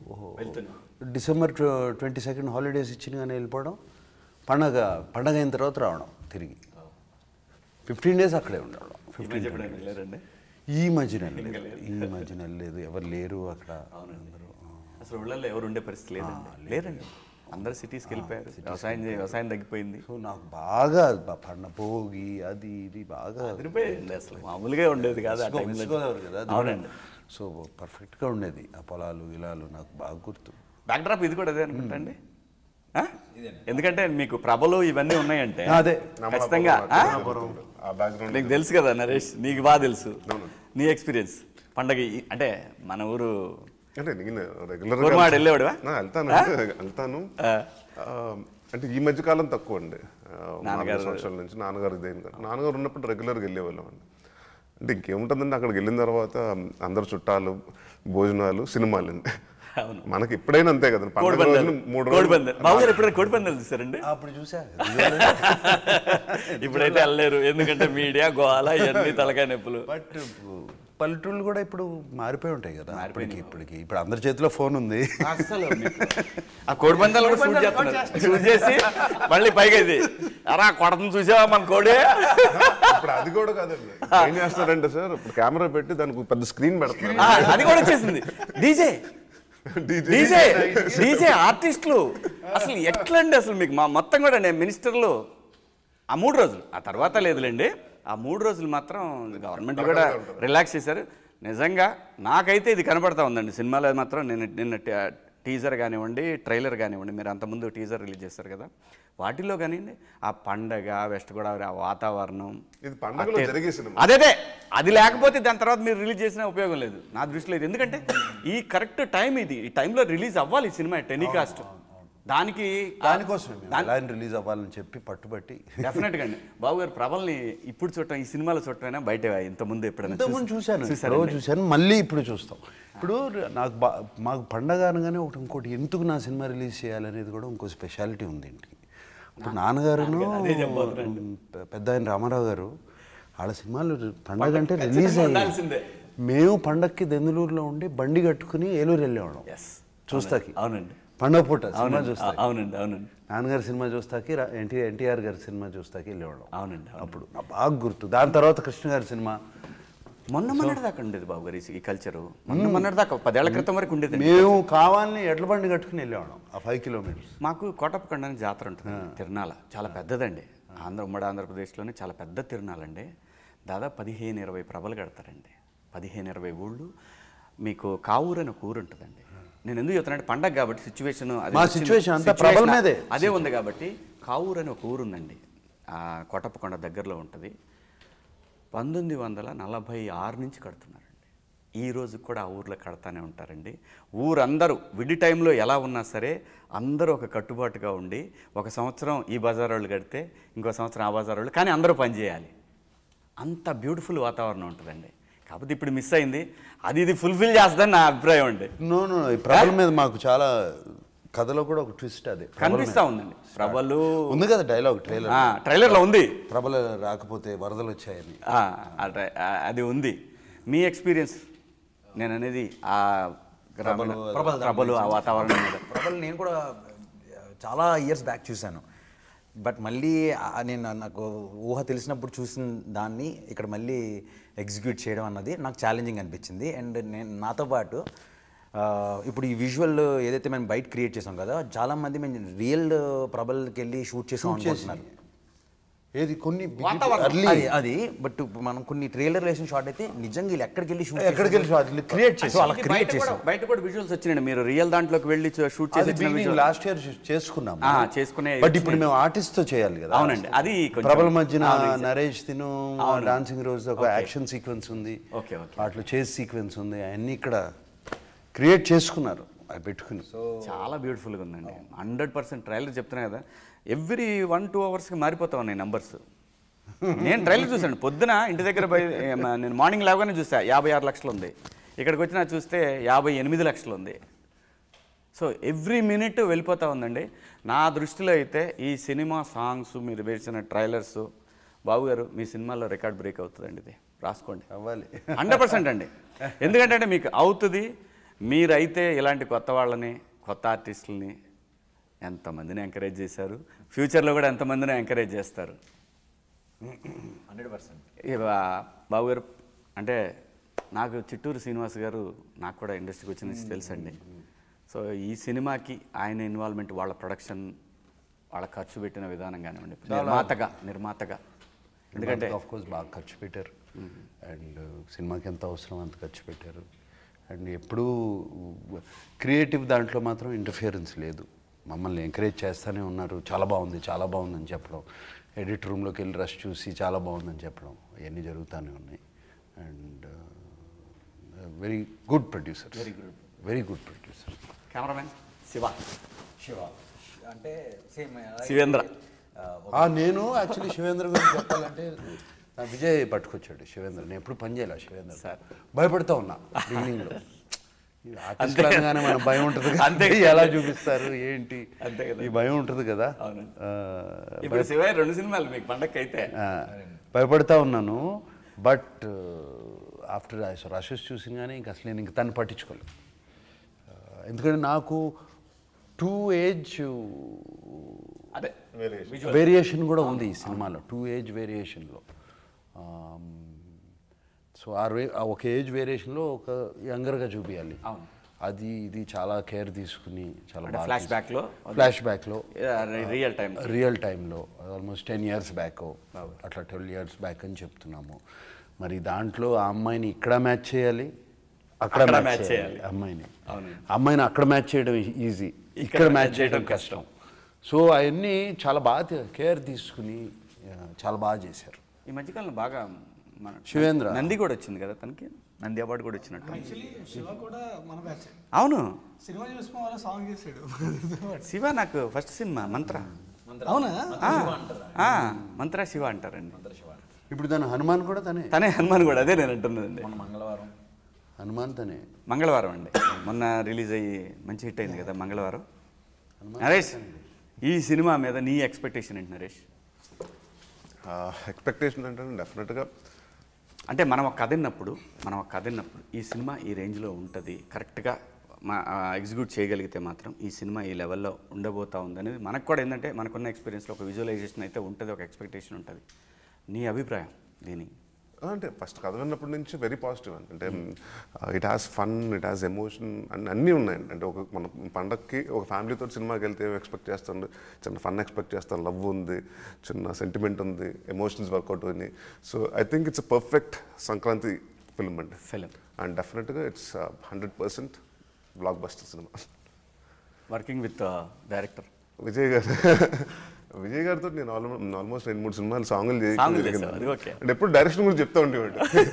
[SPEAKER 2] డిసెంబర్ ట్వంటీ సెకండ్ హాలిడేస్ ఇచ్చిన కానీ వెళ్ళిపోవడం పండగ పండగ అయిన తర్వాత రావడం తిరిగి ఫిఫ్టీన్ డేస్ అక్కడే ఉండేవాళ్ళం
[SPEAKER 1] ఈ
[SPEAKER 2] ఫిఫ్టీన్
[SPEAKER 1] మధ్య ఎప్పుడైనా వెళ్ళారండి
[SPEAKER 2] ఈ మధ్యన వెళ్ళలేదు ఈ మధ్యన వెళ్ళలేదు ఎవరు లేరు అక్కడ అందరూ
[SPEAKER 1] అసలు ఊళ్ళల్లో ఎవరు ఉండే పరిస్థితి లేదండి లేరండి అందరు సిటీస్కి వెళ్ళిపోయారు వ్యవసాయం చే- వ్యవసాయం తగ్గిపోయింది
[SPEAKER 2] సో నాకు బాగా బ- పండ భోగి అది ఇది బాగా
[SPEAKER 1] అదిరిపోయింది అసలు మామూలుగా ఉండేది కాదు ఆ
[SPEAKER 2] వెస్ట్
[SPEAKER 1] టైంలో
[SPEAKER 2] గోదావరి కదా అది
[SPEAKER 1] అవునండి
[SPEAKER 2] సో పర్ఫెక్ట్గా ఉండేది ఆ పొలాలు గిలాలు నాకు బాగా గుర్తు
[SPEAKER 1] బ్యాక్ డ్రాప్ ఇది కూడా అదే అనుకుంటా అండి ఆ? ఎందుకంటే మీకు ప్రభలు ఇవన్నీ ఉన్నాయంటే
[SPEAKER 2] అదే.
[SPEAKER 1] ఖచ్చితంగా ఆ?
[SPEAKER 5] ఆ బ్యాక్గ్రౌండ్
[SPEAKER 1] నీకు తెలుసు కదా నరేష్ నీకు బాగా తెలుసు నీ ఎక్స్పీరియన్స్ పండగ ఈ- అంటే మన ఊరు
[SPEAKER 5] అంటే నేను రెగ్యులర్
[SPEAKER 1] కుర్మాడు వెళ్ళేవాడువా?
[SPEAKER 5] వెళ్తాను వెళ్తాను ఆ, అంటే ఈ మధ్య కాలం తక్కువ అండి ఆ, నాలుగు సంవత్సరాల నుంచి నాన్నగారు దేని నాన్నగారు ఉన్నప్పుడు రెగ్యులర్గా వెళ్ళేవాళ్ళం అండి అంటే ఇంకేముంటుందండి అక్కడికి వెళ్ళిన తర్వాత అందరు చుట్టాలు భోజనాలు సినిమాలు అండి
[SPEAKER 1] అవును.
[SPEAKER 5] మనకి ఎప్పుడైనా అంతే కదా పండుగ
[SPEAKER 1] కోడిపందాలు
[SPEAKER 5] రోజులు మూడు
[SPEAKER 1] కోడిపందాలు
[SPEAKER 5] రోజులు
[SPEAKER 1] బాబు గారు ఎప్పుడైనా కోడిపందాలు చూసారండి
[SPEAKER 2] అప్పుడు చూసా
[SPEAKER 1] ఇప్పుడైతే వెళ్ళలేరు ఎందుకంటే మీడియా గోవాల ఇవన్నీ తలకాయ నొప్పులు
[SPEAKER 2] బట్ పల్లెటూళ్ళు కూడా ఇప్పుడు మారిపోయి ఉంటాయి కదా ఇప్పటికి ఇప్పటికి ఇప్పుడు అందరి చేతిలో ఫోన్ ఉంది
[SPEAKER 1] అసలు మీకు ఆ కోడిపందాలు కూడా షూట్ చేస్తున్నారు షూట్ చేసి మళ్ళీ పైగా ఇది అరా కొడతను చూసావా మన కోడి
[SPEAKER 5] ఇప్పుడు అది కూడా కాదండి ఏం చేస్తారంటే సార్ ఇప్పుడు కెమెరా పెట్టి దానికి పెద్ద స్క్రీన్
[SPEAKER 1] ఆ,
[SPEAKER 5] పెడతారు
[SPEAKER 1] అది కూడా వచ్చేసింది డీజే డీజే డీజే ఆర్టిస్టులు అసలు ఎట్లండి అసలు మీకు మా మొత్తం కూడా నేను మినిస్టర్లు ఆ మూడు రోజులు ఆ తర్వాత లేదులేండి ఆ మూడు రోజులు మాత్రం గవర్నమెంట్ కూడా రిలాక్స్ చేశారు నిజంగా నాకైతే ఇది కనపడతా ఉందండి సినిమాలో మాత్రం నేను నిన్న టీజర్ కానివ్వండి ట్రైలర్ కానివ్వండి మీరు అంతకుముందు టీజర్ రిలీజ్ చేశారు కదా వాటిలో కానివ్వండి ఆ పండగ వెస్ట్ గోదావరి ఆ వాతావరణం
[SPEAKER 5] ఇది పండగలో
[SPEAKER 1] ఆ టే-
[SPEAKER 5] జరిగే సినిమా.
[SPEAKER 1] అదే అదే అది లేకపోతే దాని తర్వాత మీరు రిలీజ్ చేసినా ఉపయోగం లేదు నా దృష్టిలో ఇది ఎందుకంటే ఈ కరెక్ట్ టైం ఇది ఈ టైంలో రిలీజ్ అవ్వాలి ఈ సినిమా టెలికాస్ట్ దానికి
[SPEAKER 2] దానికోసమే మేము ఎలా రిలీజ్ అవ్వాలని చెప్పి పట్టుబట్టి
[SPEAKER 1] డెఫినెట్గా అండి బాబు గారు ప్రభల్ని ఇప్పుడు చూడటం ఈ సినిమాలో చూడటమైనా బయట ఇంత ముందు ఎప్పుడైనా
[SPEAKER 2] ఇంతకుముందు
[SPEAKER 1] చూసి-
[SPEAKER 2] చూశాను
[SPEAKER 1] చూశారండి?
[SPEAKER 2] ఎప్పుడో చూశాను మళ్ళీ ఇప్పుడు చూస్తాం ఇప్పుడు నాకు బా మాకు పండగ అనగానే ఒకటి ఇంకోటి ఎందుకు నా సినిమా రిలీజ్ చేయాలనేది కూడా ఇంకో స్పెషాలిటీ ఉంది ఇంటికి ఇప్పుడు నాన్నగారును
[SPEAKER 1] అదే చెప్పబోతున్నాను.
[SPEAKER 2] పె- పెద్ద ఆయన రామారావు గారు వాళ్ళ సినిమాలు పండగ అంటే రిలీజ్
[SPEAKER 1] ఖచ్చితంగా
[SPEAKER 2] అయ్యాయి
[SPEAKER 1] ఉండాల్సిందే.
[SPEAKER 2] మేము పండగకి దెందులూరులో ఉండి బండి కట్టుకుని ఏలూరు వెళ్ళేవాళ్ళం
[SPEAKER 1] Yes.
[SPEAKER 2] చూస్తాకి
[SPEAKER 1] అవునండి
[SPEAKER 2] పండగ పూట సినిమా
[SPEAKER 1] అవునండి
[SPEAKER 2] చూస్తాకి
[SPEAKER 1] అవునండి అవునండి
[SPEAKER 2] నాన్నగారి సినిమా చూస్తాకి రా- ఎన్టీ ఎన్టీఆర్ గారి సినిమా చూస్తాకి వెళ్ళేవాళ్ళం
[SPEAKER 1] అవునండి అవును.
[SPEAKER 2] అప్పుడు నాకు బాగా గుర్తు దాని తర్వాత కృష్ణ గారి సినిమా
[SPEAKER 1] మొన్న మొన్నటి దాకా ఉండేది బాబు గారు ఈ- ఈ కల్చరు మొన్న మొన్నటి దాకా పదేళ్ల క్రితం వరకు ఉండేది
[SPEAKER 2] మేము కావాలని ఎడ్ల బండి కట్టుకుని వెళ్ళేవాళ్ళం ఆ ఫైవ్ కిలోమీటర్స్
[SPEAKER 1] మాకు కోటప్పకొండ అని జాతర ఉంటుంది తిరునాల చాలా పెద్దదండి ఆంధ్ర ఉమ్మడి ఆంధ్రప్రదేశ్లోనే చాలా పెద్ద తిరునాలండి దాదాపు పదిహేను ఇరవై ప్రభలు కడతారండి పదిహేను ఇరవై ఊళ్ళు మీకు కావూరు అని ఒక ఊరు ఉంటుందండి నేను ఎందుకు చెప్తున్నాను పండగ కాబట్టి సిచ్యువేషన్
[SPEAKER 2] మా situation అంతా ప్రభల మీదే.
[SPEAKER 1] అదే ఉంది కాబట్టి కావూరు అని ఒక ఊరు ఉందండి ఆ కోటప్పకొండ దగ్గరలో ఉంటుంది పంతొమ్మిది వందల నలభై ఆరు నుంచి కడుతున్నారండి ఈ రోజు కూడా ఆ ఊర్లో కడతానే ఉంటారండి ఊరందరూ విడి టైంలో ఎలా ఉన్నా సరే అందరూ ఒక కట్టుబాటుగా ఉండి ఒక సంవత్సరం ఈ బజార్ వాళ్ళు కడితే ఇంకో సంవత్సరం ఆ బజార్ వాళ్ళు కానీ అందరూ పనిచేయాలి అంత బ్యూటిఫుల్ వాతావరణం ఉంటుందండి కాకపోతే ఇప్పుడు మిస్ అయింది అది ఇది ఫుల్ఫిల్ చేస్తుందని నా అభిప్రాయం అండి
[SPEAKER 2] నో నో ఈ ప్రభల మీద మాకు చాలా కథలో కూడా ఒక ట్విస్ట్ అదే ప్రభల
[SPEAKER 1] కనిపిస్తూ
[SPEAKER 2] మీద.
[SPEAKER 1] ఉందండి ప్రభలు
[SPEAKER 2] ఉంది కదా డైలాగ్ ట్రైలర్
[SPEAKER 1] ఆ, ట్రైలర్లో ఉంది
[SPEAKER 2] ప్రభల రాకపోతే వరదలు వచ్చాయని
[SPEAKER 1] ఆ, ఆ ట్రై- ఆ, అది ఉంది మీ ఎక్స్పీరియన్స్ నేను అనేది ఆ గ్రామీణ
[SPEAKER 4] ప్రభలు దాని
[SPEAKER 1] ప్రభలు ఆ వాతావరణం మీద
[SPEAKER 4] ప్రభల్ నేను కూడా చాలా ఇయర్స్ బ్యాక్ చూశాను బట్ మళ్ళీ ఆ- నేను నాకు ఊహ తెలిసినప్పుడు చూసిన దాన్ని ఇక్కడ మళ్ళీ ఎగ్జిక్యూట్ చేయడం అన్నది నాకు ఛాలెంజింగ్ అనిపించింది అండ్ నేను నాతో పాటు ఆ, ఇప్పుడు ఈ విజువల్ ఏదైతే మేము బయట క్రియేట్ చేసాం కదా చాలా మంది మేము రియల్ ప్రభల్కి వెళ్ళి షూట్ చేసాం అనుకుంటున్నారు
[SPEAKER 2] ఏది కొన్ని
[SPEAKER 1] వాతావరణం.
[SPEAKER 2] early-
[SPEAKER 4] అది అది బట్ మనం కొన్ని ట్రైలర్ వేసిన షాట్ అయితే నిజంగా వీళ్ళు ఎక్కడికి వెళ్ళి షూట్
[SPEAKER 2] ఎక్కడికి వెళ్ళి shot లు create చేశారు.
[SPEAKER 4] సో అలా
[SPEAKER 1] ఇది
[SPEAKER 4] క్రియేట్
[SPEAKER 1] బయట కూడా
[SPEAKER 4] చేసాం
[SPEAKER 1] బయట కూడా విజువల్స్ వచ్చినాయండి మీరు రియల్ దాంట్లోకి వెళ్ళి షూట్
[SPEAKER 2] అది
[SPEAKER 1] చేసి
[SPEAKER 2] beginning లాస్ట్ ఇయర్ చేసుకున్నాం
[SPEAKER 1] ఆ, చేసుకునే
[SPEAKER 2] బట్ ఇప్పుడు మేము ఆర్టిస్ట్ తో చేయాలి కదా
[SPEAKER 1] అవునండి, అది కొంచెం-
[SPEAKER 2] ప్రభల మధ్యన
[SPEAKER 1] అవును, exactly.
[SPEAKER 2] నరేష్ తిను
[SPEAKER 1] అవును.
[SPEAKER 2] డాన్సింగ్ రోజు ఒక
[SPEAKER 1] Okay.
[SPEAKER 2] యాక్షన్ సీక్వెన్స్ ఉంది
[SPEAKER 1] Okay, okay.
[SPEAKER 2] వాటిలో చేస్ సీక్వెన్స్ ఉంది అవన్నీ ఇక్కడ క్రియేట్ చేసుకున్నారు అవి పెట్టుకుని
[SPEAKER 1] చాలా బ్యూటిఫుల్గా ఉందండి హండ్రెడ్ పర్సెంట్ ట్రైలర్ చెప్తున్నా కదా ఎవ్రీ వన్ టూ అవర్స్కి మారిపోతా ఉన్నాయి నంబర్స్ నేను ట్రైలర్ చూసాను పొద్దున ఇంటి దగ్గర బయ ఏమ- నేను మార్నింగ్ లేవగానే చూసా యాభై ఆరు లక్షలు ఉంది ఇక్కడికి వచ్చినా చూస్తే యాభై ఎనిమిది లక్షలు ఉంది సో ఎవ్రీ మినిట్ వెళ్ళిపోతూ ఉందండి నా దృష్టిలో అయితే ఈ సినిమా సాంగ్స్ మీరు వేసిన ట్రైలర్స్ బాబు గారు మీ సినిమాలో రికార్డ్ బ్రేక్ అవుతుందండి ఇది రాసుకోండి
[SPEAKER 2] అవ్వాలి
[SPEAKER 1] హండ్రెడ్ పర్సెంట్ అండి ఎందుకంటే అంటే మీకు అవుతుంది మీరైతే ఇలాంటి కొత్త వాళ్ళని కొత్త ఆర్టిస్టులని ఎంతమందిని ఎంకరేజ్ చేశారు ఫ్యూచర్లో కూడా ఎంతమందిని ఎంకరేజ్ చేస్తారు
[SPEAKER 4] హండ్రెడ్ పర్సెంట్
[SPEAKER 1] ఇక బాబు గారు అంటే నాకు చిట్టూరు శ్రీనివాస్ గారు నాకు కూడా ఇండస్ట్రీకి వచ్చిన నుంచి తెలుసండి సో ఈ సినిమాకి ఆయన ఇన్వాల్వ్మెంట్ వాళ్ళ ప్రొడక్షన్ వాళ్ళ ఖర్చు పెట్టిన విధానం కానివ్వండి నిర్మాతగా నిర్మాతగా ఎందుకంటే
[SPEAKER 2] ఆఫ్ కోర్స్ బాగా ఖర్చు పెట్టారు అండ్ సినిమాకి ఎంత అవసరం అంత ఖర్చు పెట్టారు అండ్ ఎప్పుడూ క్రియేటివ్ దాంట్లో మాత్రం ఇంటర్ఫియరెన్స్ లేదు మమ్మల్ని ఎంకరేజ్ చేస్తూనే ఉన్నారు చాలా బాగుంది చాలా బాగుందని చెప్పడం ఎడిట్ రూమ్లోకి వెళ్ళి రష్ చూసి చాలా బాగుందని చెప్పడం అవన్నీ జరుగుతూనే ఉన్నాయి and very good producer very good very good producer
[SPEAKER 1] cameraman Siva
[SPEAKER 4] Siva అంటే సేమ్
[SPEAKER 1] శివేంద్ర.
[SPEAKER 2] నేను యాక్చువల్లీ శివేంద్ర గురించి చెప్పాలంటే నా విజయ్ పట్టుకొచ్చాడు శివేంద్ర నేను ఎప్పుడు పని చేయాలి శివేంద్ర
[SPEAKER 1] సార్.
[SPEAKER 2] భయపడతా ఉన్నా బిగినింగ్లో ఆర్టిస్ట్ అనగానే మన భయం ఉంటుంది కదా.
[SPEAKER 1] అంతే.
[SPEAKER 2] ఎలా చూపిస్తారు ఏంటి
[SPEAKER 1] అంతే కదా.
[SPEAKER 2] ఈ భయం ఉంటుంది కదా
[SPEAKER 1] అవునండి.
[SPEAKER 2] ఆ,
[SPEAKER 1] ఇప్పుడు శివయ్య రెండు సినిమాలు మీకు పండగకి అయితే
[SPEAKER 2] ఆ, భయపడతా ఉన్నాను బట్ ఆఫ్టర్ రాషెస్ చూసిన కానీ ఇంకా అసలు నేను ఇంక తను పట్టించుకోలేదు ఆ, ఎందుకంటే నాకు టూ ఏజ్
[SPEAKER 1] అదే
[SPEAKER 2] వేరియేషన్ కూడా ఉంది ఈ సినిమాలో టూ ఏజ్ వేరియేషన్లో సో ఆ రే ఆ ఒక ఏజ్ వేరియేషన్లో ఒక యంగర్గా చూపించాలి
[SPEAKER 1] అవును.
[SPEAKER 2] అది ఇది చాలా కేర్ తీసుకుని చాలా
[SPEAKER 1] అంటే ఫ్లాష్ బ్యాక్లో
[SPEAKER 2] ఫ్లాష్ బ్యాక్లో
[SPEAKER 1] రియల్ టైం
[SPEAKER 2] రియల్ టైంలో ఆల్మోస్ట్ టెన్ ఇయర్స్ బ్యాక్ అట్లా ట్వెల్వ్ ఇయర్స్ బ్యాక్ అని చెప్తున్నాము మరి దాంట్లో ఆ అమ్మాయిని ఇక్కడ మ్యాచ్ చేయాలి అక్కడ
[SPEAKER 1] అక్కడ
[SPEAKER 2] మ్యాచ్
[SPEAKER 1] match
[SPEAKER 2] చేయాలి
[SPEAKER 1] చేయాలి.
[SPEAKER 2] అమ్మాయిని
[SPEAKER 1] అవును.
[SPEAKER 2] అమ్మాయిని అక్కడ మ్యాచ్ చేయడం ఈజీ ఇక్కడ మ్యాచ్ చేయడం కష్టం సో అవన్నీ చాలా బాగా కేర్ తీసుకుని ఆ, చాలా బాగా చేశారు
[SPEAKER 1] ఈ మధ్యకాలంలో బాగా మన
[SPEAKER 2] శివేంద్ర.
[SPEAKER 1] నంది కూడా వచ్చింది కదా తనకి నంది అవార్డు కూడా వచ్చినట్టు
[SPEAKER 3] యాక్చువల్లీ శివ కూడా మన బ్యాచ్
[SPEAKER 1] అవును
[SPEAKER 3] సినిమా చూసుకో వాళ్ళ సాంగ్ చేసాడు
[SPEAKER 1] శివ నాకు ఫస్ట్ సినిమా మంత్ర
[SPEAKER 3] అవునా
[SPEAKER 1] ఆ, ఆ, మంత్ర శివ అంటారండి
[SPEAKER 2] ఇప్పుడు దాని హనుమాన్ కూడా తనే
[SPEAKER 1] తనే హనుమాన్ కూడా అదే నేను అంటున్నదండి
[SPEAKER 4] మొన్న మంగళవారం
[SPEAKER 2] హనుమాన్ తనే
[SPEAKER 1] మంగళవారం అండి మొన్న రిలీజ్ అయ్యి మంచి హిట్ అయింది కదా మంగళవారం నరేష్ ఈ సినిమా మీద నీ ఎక్స్పెక్టేషన్ ఏంటి నరేష్
[SPEAKER 5] ఎక్స్పెక్టేషన్ అంటే డెఫినెట్గా
[SPEAKER 1] అంటే మనం ఒక కథ విన్నప్పుడు మనం ఒక కథ విన్నప్పుడు ఈ సినిమా ఈ రేంజ్లో ఉంటుంది కరెక్ట్గా మా ఎగ్జిక్యూట్ చేయగలిగితే మాత్రం ఈ సినిమా ఈ లెవెల్లో ఉండబోతా ఉంది అనేది మనకు కూడా ఏంటంటే మనకున్న ఎక్స్పీరియన్స్లో ఒక విజువలైజేషన్ అయితే ఉంటుంది ఒక ఎక్స్పెక్టేషన్ ఉంటుంది నీ అభిప్రాయం దీని
[SPEAKER 5] అంటే ఫస్ట్ కథ విన్నప్పటి నుంచి వెరీ పాజిటివ్ అండి అంటే it has fun it has emotion అన్ని అన్నీ ఉన్నాయండి అంటే ఒక మన పండగకి ఒక ఫ్యామిలీతో సినిమాకి వెళ్తే ఎక్స్పెక్ట్ చేస్తాను చిన్న ఫన్ ఎక్స్పెక్ట్ చేస్తాను లవ్ ఉంది చిన్న సెంటిమెంట్ ఉంది ఎమోషన్స్ వర్కౌట్ ఉంది so I think it's perfect Sankranti film అండి
[SPEAKER 1] Film.
[SPEAKER 5] అండ్ డెఫినెట్గా it's hundred percent blockbuster సినిమా
[SPEAKER 1] వర్కింగ్ విత్ డైరెక్టర్
[SPEAKER 5] విజయ్ గారు విజయ్ గారితో నేను ఆల్మోస్ట్ ఆల్మోస్ట్ రెండు మూడు సినిమాలు సాంగులు చేసి
[SPEAKER 1] సాంగులు
[SPEAKER 5] జరిగింది.
[SPEAKER 1] చేశావు, అది ఓకే.
[SPEAKER 5] అంటే ఎప్పుడు డైరెక్షన్ గురించి చెప్తా ఉండేవాడు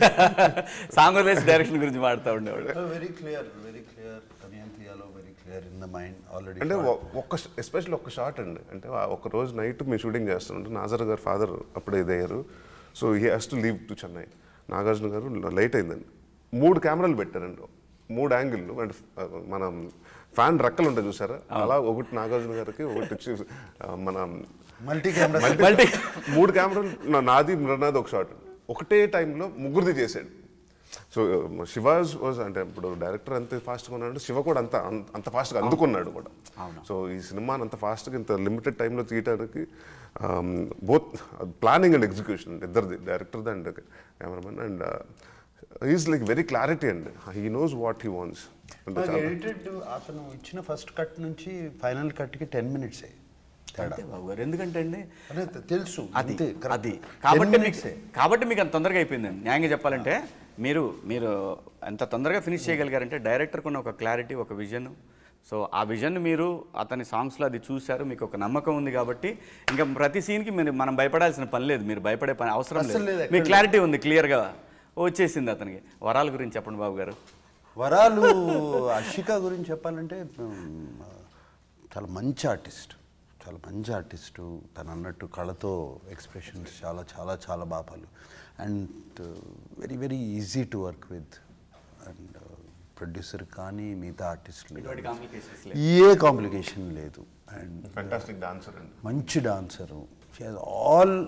[SPEAKER 1] సాంగ్ వేసి డైరెక్షన్ గురించి మాడుతూ ఉండేవాడు
[SPEAKER 2] వెరీ క్లియర్ వెరీ క్లియర్ దమయంతియాలో very clear in the mind already
[SPEAKER 5] అంటే ఒ- ఒక్క ఎస్పెషల్లీ ఒక్క షాట్ అండి అంటే ఆ ఒక రోజు నైట్ మేము షూటింగ్ చేస్తుంటే నాజర్ గారు ఫాదర్ అప్పుడే ఇదయ్యారు so he has to leave to Chennai Nagarjuna గారు లేట్ అయిందండి మూడు కెమెరాలు పెట్టారండి మూడు యాంగిల్ అంటే ఆ, మన ఫ్యాన్ రెక్కలు ఉంటాయి చూసారా అలా ఒకటి నాగార్జున గారికి ఒకటి వచ్చి ఆ, మన
[SPEAKER 2] మల్టీ కెమెరా
[SPEAKER 5] మల్టీ మూడు కెమెరాలు నా- నాది మృనాథ్ ఒక షాట్ ఒకటే టైంలో ముగ్గురిది చేశాడు సో శివాజ్ వాజ్ అంటే ఇప్పుడు డైరెక్టర్ ఎంత ఫాస్ట్గా ఉన్నాడు శివ కూడా అంత అంత- అంత ఫాస్ట్గా అందుకున్నాడు కూడా సో ఈ సినిమాని అంత ఫాస్ట్గా ఇంత లిమిటెడ్ టైంలో తీయడానికి బోత్ ప్లానింగ్ అండ్ ఎగ్జిక్యూషన్ ఇద్దరిది డైరెక్టర్ది and cameraman and is like very clarity and he knows what he wants అంటే
[SPEAKER 2] నాకు
[SPEAKER 5] చాలా
[SPEAKER 2] ఎడిటెడ్ అతను ఇచ్చిన ఫస్ట్ కట్ నుంచి ఫైనల్ కట్కి టెన్ మినిట్సే తేడా
[SPEAKER 1] అంతే బాబు గారు ఎందుకంటే అండి
[SPEAKER 2] అదే తెలుసు
[SPEAKER 1] అది
[SPEAKER 2] అంతే, correct.
[SPEAKER 1] అది
[SPEAKER 2] 10
[SPEAKER 1] కాబట్టి మీకు
[SPEAKER 2] minutes ఏ.
[SPEAKER 1] కాబట్టి మీకు అంత తొందరగా అయిపోయిందండి న్యాయంగా చెప్పాలంటే మీరు మీరు ఎంత తొందరగా ఫినిష్ చేయగలిగారంటే డైరెక్టర్కి ఉన్న ఒక క్లారిటీ ఒక విజన్ సో ఆ విజన్ మీరు అతని సాంగ్స్లో అది చూశారు మీకు ఒక నమ్మకం ఉంది కాబట్టి ఇంకా ప్రతి సీన్కి మీరు మనం భయపడాల్సిన పని లేదు మీరు భయపడే పని అవసరం
[SPEAKER 2] అస్సలు లేదు,
[SPEAKER 1] లేదు
[SPEAKER 2] ఎక్కడ
[SPEAKER 1] మీ క్లారిటీ ఉంది క్లియర్గా వచ్చేసింది అతనికి వరాల గురించి చెప్పండి బాబు గారు
[SPEAKER 2] వరాలు అషిక గురించి చెప్పాలంటే ఉమ్, చాలా మంచి ఆర్టిస్ట్ చాలా మంచి ఆర్టిస్టు తను అన్నట్టు కళతో ఎక్స్ప్రెషన్స్ చాలా చాలా చాలా బాపాలు and very very easy to work with and producer కానీ మిగతా ఆర్టిస్టులు
[SPEAKER 1] ఎటువంటి complications
[SPEAKER 2] ఏ కాంప్లికేషన్ లేదు అండ్
[SPEAKER 5] ఫెంటాస్టిక్ డాన్సర్ అండి
[SPEAKER 2] మంచి dancer she has all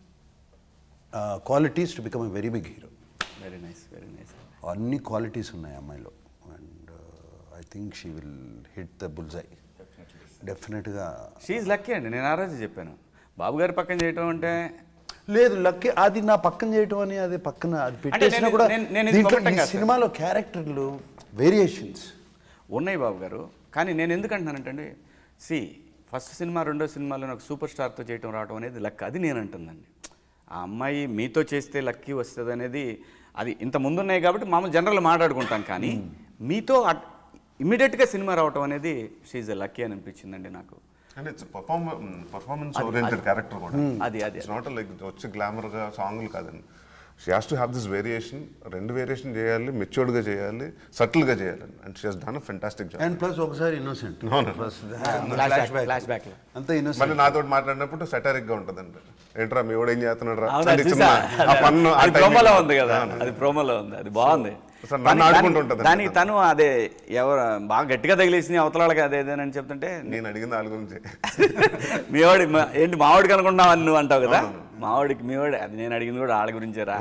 [SPEAKER 2] qualities to become a very big hero
[SPEAKER 1] very nice very nice
[SPEAKER 2] అన్ని క్వాలిటీస్ ఉన్నాయి అమ్మాయిలో and I think she will hit the bullseye డెఫినెట్గా
[SPEAKER 1] షీఈ్ లక్కీ అండి నేను ఆ రోజు చెప్పాను బాబు గారి పక్కన చేయటం అంటే
[SPEAKER 2] లేదు లక్కీ అది నా పక్కన చేయటం అని అది పక్కన అది పెట్టేసినా
[SPEAKER 1] నేను-
[SPEAKER 2] కూడా
[SPEAKER 1] నేను- నేను ఇది
[SPEAKER 2] దీంట్లో
[SPEAKER 1] పొగట్టం
[SPEAKER 2] ఈ
[SPEAKER 1] కాదు సార్.
[SPEAKER 2] సినిమాలో క్యారెక్టర్లు వేరియేషన్స్
[SPEAKER 1] ఉన్నాయి బాబు గారు కానీ నేను ఎందుకు అంటున్నానంటే సి ఫస్ట్ సినిమా రెండో సినిమాలో నాకు సూపర్ స్టార్తో చేయటం రావడం అనేది లక్ అది నేను అంటుందండి ఆ అమ్మాయి మీతో చేస్తే లక్కీ వస్తుంది అనేది అది ఇంత ముందు ఉన్నాయి కాబట్టి మామూలు జనరల్ మాట్లాడుకుంటాం కానీ మీతో ఇమీడియట్గా సినిమా రావటం అనేది షీజ్ లక్కీ అని అనిపించిందండి నాకు
[SPEAKER 5] అంటే ఇట్స్ పర్ఫార్మెన్స్ ఓరియంటెడ్ క్యారెక్టర్ కూడా
[SPEAKER 1] అది అది
[SPEAKER 5] ఇట్స్ నాట్ లైక్ వచ్చి గ్లామర్గా సాంగ్లు కాదండి she has to have this variation రెండు వేరియేషన్ చేయాలి మెచ్యూర్డ్గా చేయాలి సటిల్గా చేయాలి and she has done a fantastic job
[SPEAKER 2] and plus ఒకసారి ఇన్నోసెంట్
[SPEAKER 5] అవును.
[SPEAKER 1] Flashback, flashback లో.
[SPEAKER 2] అంత
[SPEAKER 5] మళ్ళీ
[SPEAKER 2] ఇన్నోసెంట్
[SPEAKER 5] నాతో మాట్లాడినప్పుడు సెటారిక్ గా ఉంటుందండి ఏంట్రా మీ వాడు ఏం చేస్తున్నాడు రా
[SPEAKER 1] అవునా,
[SPEAKER 5] అంటే చిన్న
[SPEAKER 1] చూసా?
[SPEAKER 5] ఆ పన్ను ఆ
[SPEAKER 1] అది
[SPEAKER 5] timing.
[SPEAKER 1] ప్రోమోలో ఉంది కదా
[SPEAKER 5] అవును.
[SPEAKER 1] అది ప్రోమోలో ఉంది అది బాగుంది
[SPEAKER 5] అసలు నన్ను
[SPEAKER 1] దాని-
[SPEAKER 5] ఆడుకుంటూ
[SPEAKER 1] దాని-
[SPEAKER 5] ఉంటుంది
[SPEAKER 1] దానికి
[SPEAKER 5] అంతే.
[SPEAKER 1] తను అదే ఎవరు బాగా గట్టిగా తగిలేసింది అవతల వాళ్ళకి అదే ఇదేనని చెప్తుంటే
[SPEAKER 5] నేను అడిగింది వాళ్ళ గురించి
[SPEAKER 1] మీ వాడి మా- ఏంటి మావాడికి అనుకున్నావు అని నువ్వు అంటావు కదా మావాడికి మీ వాడు అది నేను అడిగింది కూడా వాళ్ళ గురించేరా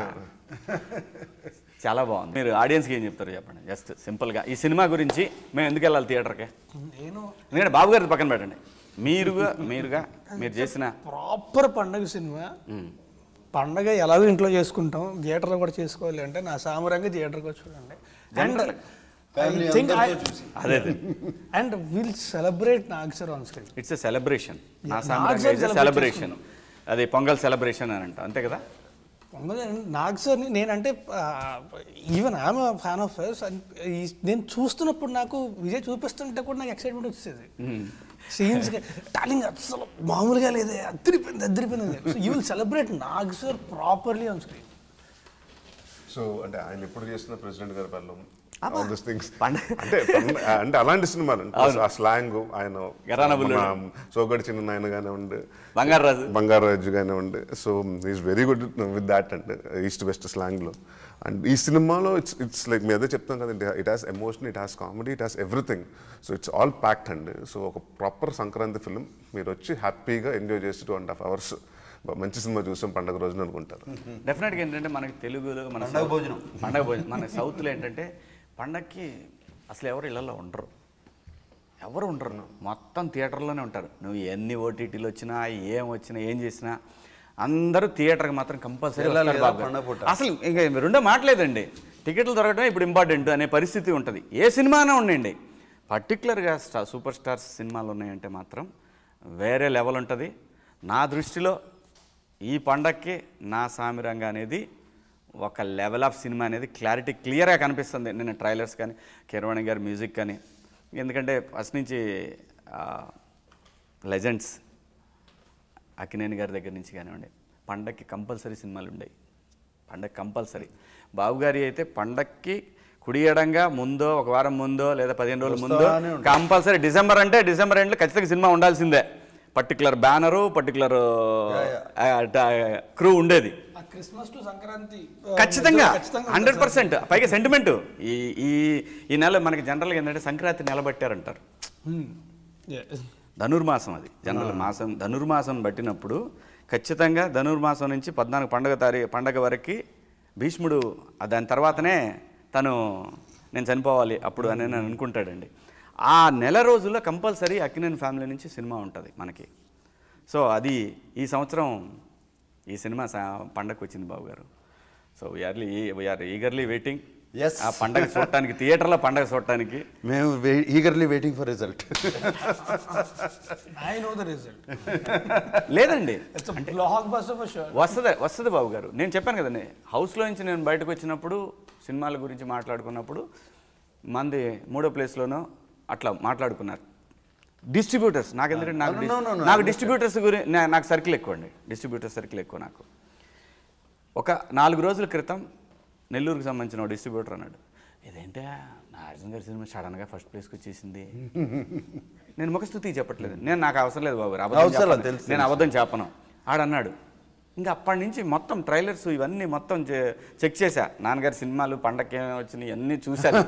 [SPEAKER 1] చాలా బాగుంది మీరు ఆడియన్స్కి ఏం చెప్తారు చెప్పండి జస్ట్ సింపుల్గా ఈ సినిమా గురించి మేము ఎందుకు వెళ్ళాలి థియేటర్కి
[SPEAKER 3] నేను
[SPEAKER 1] ఎందుకంటే బాబు గారి పక్కన పెట్టండి మీరుగా మీరుగా మీరు చేసిన
[SPEAKER 3] ప్రాపర్ పండగ సినిమా పండగ ఎలాగో ఇంట్లో చేసుకుంటాం థియేటర్లో కూడా చేసుకోవాలి అంటే నా సామరంగా థియేటర్కి వచ్చి చూడండి అండ్
[SPEAKER 2] Family
[SPEAKER 3] థింక్
[SPEAKER 2] అందరితో చూసి.
[SPEAKER 1] అదే అదే
[SPEAKER 3] and will celebrate Nag sir on screen
[SPEAKER 1] it's a celebration నా
[SPEAKER 3] Yeah,
[SPEAKER 1] సాంబ్రాజ్యం
[SPEAKER 3] Nag sir
[SPEAKER 1] is
[SPEAKER 3] celebrate
[SPEAKER 1] celebration అది పొంగల్ సెలబ్రేషన్ అని అంట అంతే కదా
[SPEAKER 3] నాగ్ సార్ని నేనంటే ఈవెన్ ఐఎమ్ ఫ్యాన్ ఆఫ్ నేను చూస్తున్నప్పుడు నాకు విజయ్ చూపిస్తుంటే కూడా నాకు ఎక్సైట్మెంట్ వచ్చేది సీన్స్ టాలింగ్ అసలు మామూలుగా లేదే అద్దరిపోయింది అద్దరిపోయింది so you will celebrate Nag sir properly on screen
[SPEAKER 5] so అంటే ఆయన ఎప్పుడు చేసిన ప్రెసిడెంట్ గారి పనులు ఆల్ దిస్ థింగ్స్
[SPEAKER 1] పండ-
[SPEAKER 5] అంటే పండ- అంటే అలాంటి సినిమాలు అండి. ఆ స్లాంగ్ ఆయన
[SPEAKER 1] గరానా బుల్లోడు.
[SPEAKER 5] మన సోగడి చిన్న నాయన కానివ్వండి
[SPEAKER 1] బంగారు రాజు
[SPEAKER 5] బంగారు రాజు కానివ్వండి so is very good with that and east west స్లాంగ్లో అండ్ ఈ సినిమాలో ఇట్స్ ఇట్స్ లైక్ మీ అదే చెప్తాం కదండి it has emotion it has comedy it has everything so it's all packed అండి సో ఒక ప్రాపర్ సంక్రాంతి ఫిల్మ్ మీరు వచ్చి హ్యాపీగా ఎంజాయ్ చేసి టూ అండ్ హాఫ్ అవర్స్ మంచి సినిమా చూసాం పండగ రోజున అనుకుంటారు
[SPEAKER 1] డెఫినెట్గా ఏంటంటే మనకి తెలుగులో మన
[SPEAKER 2] పండగ
[SPEAKER 1] సౌత్-
[SPEAKER 2] భోజనం.
[SPEAKER 1] పండగ భోజనం మన సౌత్లో ఏంటంటే పండగకి అసలు ఎవరు ఇళ్ళల్లో ఉండరు ఎవరు ఉండరు మొత్తం థియేటర్లోనే ఉంటారు నువ్వు ఎన్ని ఓటీటీలు వచ్చినా ఏం వచ్చినా ఏం చేసినా అందరూ థియేటర్కి మాత్రం కంపల్సరీ
[SPEAKER 2] వెళ్ళాలి
[SPEAKER 1] వస్తారు
[SPEAKER 2] కదా
[SPEAKER 1] బాబు గారు.
[SPEAKER 2] పండగ పూట.
[SPEAKER 1] అసలు ఇంకా రెండో మాట్లేదండి టికెట్లు దొరకడం ఇప్పుడు ఇంపార్టెంట్ అనే పరిస్థితి ఉంటుంది ఏ సినిమానే ఉండండి పర్టికులర్గా స్టార్ సూపర్ స్టార్స్ సినిమాలు ఉన్నాయంటే మాత్రం వేరే లెవెల్ ఉంటుంది నా దృష్టిలో ఈ పండక్కి నా సామిరంగా అనేది ఒక లెవెల్ ఆఫ్ సినిమా అనేది క్లారిటీ క్లియర్గా కనిపిస్తుంది నేను ట్రైలర్స్ కానీ కిరవాణి గారి మ్యూజిక్ కానీ ఎందుకంటే ఫస్ట్ నుంచి లెజెండ్స్ అక్కినేని గారి దగ్గర నుంచి కానివ్వండి పండక్కి కంపల్సరీ సినిమాలు ఉండేవి పండగ కంపల్సరీ బాబు గారి అయితే పండక్కి కుడియడంగా ముందో ఒక వారం ముందో లేదా పదిహేను రోజుల ముందో
[SPEAKER 2] వస్తానే ఉంటాయి.
[SPEAKER 1] కంపల్సరీ డిసెంబర్ అంటే డిసెంబర్ ఎండ్లో ఖచ్చితంగా సినిమా ఉండాల్సిందే పర్టికులర్ బ్యానరు పర్టికులర్ క్రూ ఉండేది
[SPEAKER 3] ఆ క్రిస్మస్ టు సంక్రాంతి
[SPEAKER 1] ఖచ్చితంగా
[SPEAKER 3] ఖచ్చితంగా
[SPEAKER 1] హండ్రెడ్ పర్సెంట్ పైగా సెంటిమెంట్ ఈ ఈ ఈ నెల మనకి జనరల్గా ఏంటంటే సంక్రాంతి నిలబెట్టారంటారు ధనుర్మాసం అది జనరల్ మాసం ధనుర్మాసం బట్టినప్పుడు ఖచ్చితంగా ధనుర్మాసం నుంచి పద్నాలుగు పండగ తారీ పండగ వరకు భీష్ముడు ఆ దాని తర్వాతనే తను నేను చనిపోవాలి అప్పుడు అని నేను అనుకుంటాడండి ఆ నెల రోజుల్లో కంపల్సరీ అక్కినేని ఫ్యామిలీ నుంచి సినిమా ఉంటుంది మనకి సో అది ఈ సంవత్సరం ఈ సినిమా సా- పండగకు వచ్చింది బాబు గారు సో వీఆర్లీ వీఆర్ ఈగర్లీ వెయిటింగ్
[SPEAKER 2] Yes.
[SPEAKER 1] ఆ పండగ చూడటానికి థియేటర్లో పండగ చూడటానికి
[SPEAKER 2] మేము eagerly waiting for result
[SPEAKER 3] I know the result
[SPEAKER 1] లేదండి
[SPEAKER 3] it's blockbuster for sure
[SPEAKER 1] వస్తుంది వస్తుంది బాబు గారు నేను చెప్పాను కదండి హౌస్లో నుంచి నేను బయటకు వచ్చినప్పుడు సినిమాల గురించి మాట్లాడుకున్నప్పుడు మంది మూడో ప్లేస్లోనో అట్లా మాట్లాడుకున్నారు డిస్ట్రిబ్యూటర్స్ నాకు ఎందుకంటే నాకు
[SPEAKER 2] No,
[SPEAKER 1] dis-
[SPEAKER 2] no, no, no,
[SPEAKER 1] నాకు
[SPEAKER 2] I
[SPEAKER 1] డిస్ట్రిబ్యూటర్స్ గురించి నాకు సర్కిల్ ఎక్కువ అండి డిస్ట్రిబ్యూటర్ సర్కిల్ ఎక్కువ నాకు ఒక నాలుగు రోజుల క్రితం నెల్లూరుకి సంబంధించిన ఒక డిస్ట్రిబ్యూటర్ అన్నాడు ఇదేంటే నాగార్జున గారి సినిమా సడన్గా ఫస్ట్ ప్లేస్కి వచ్చేసింది నేను ముఖస్థుతి చెప్పట్లేదు నేను నాకు అవసరం లేదు బాబు గారు. అబద్ధం
[SPEAKER 2] అవసరం లేదు,
[SPEAKER 1] చెప్పను.
[SPEAKER 2] తెలుసు,
[SPEAKER 1] నేను అబద్ధం చెప్పను ఆడన్నాడు ఇంకా అప్పటి నుంచి మొత్తం ట్రైలర్స్ ఇవన్నీ మొత్తం చె- చెక్ చేశా నాన్నగారి సినిమాలు పండగకి ఏమేమి వచ్చినాయి అన్నీ చూశాను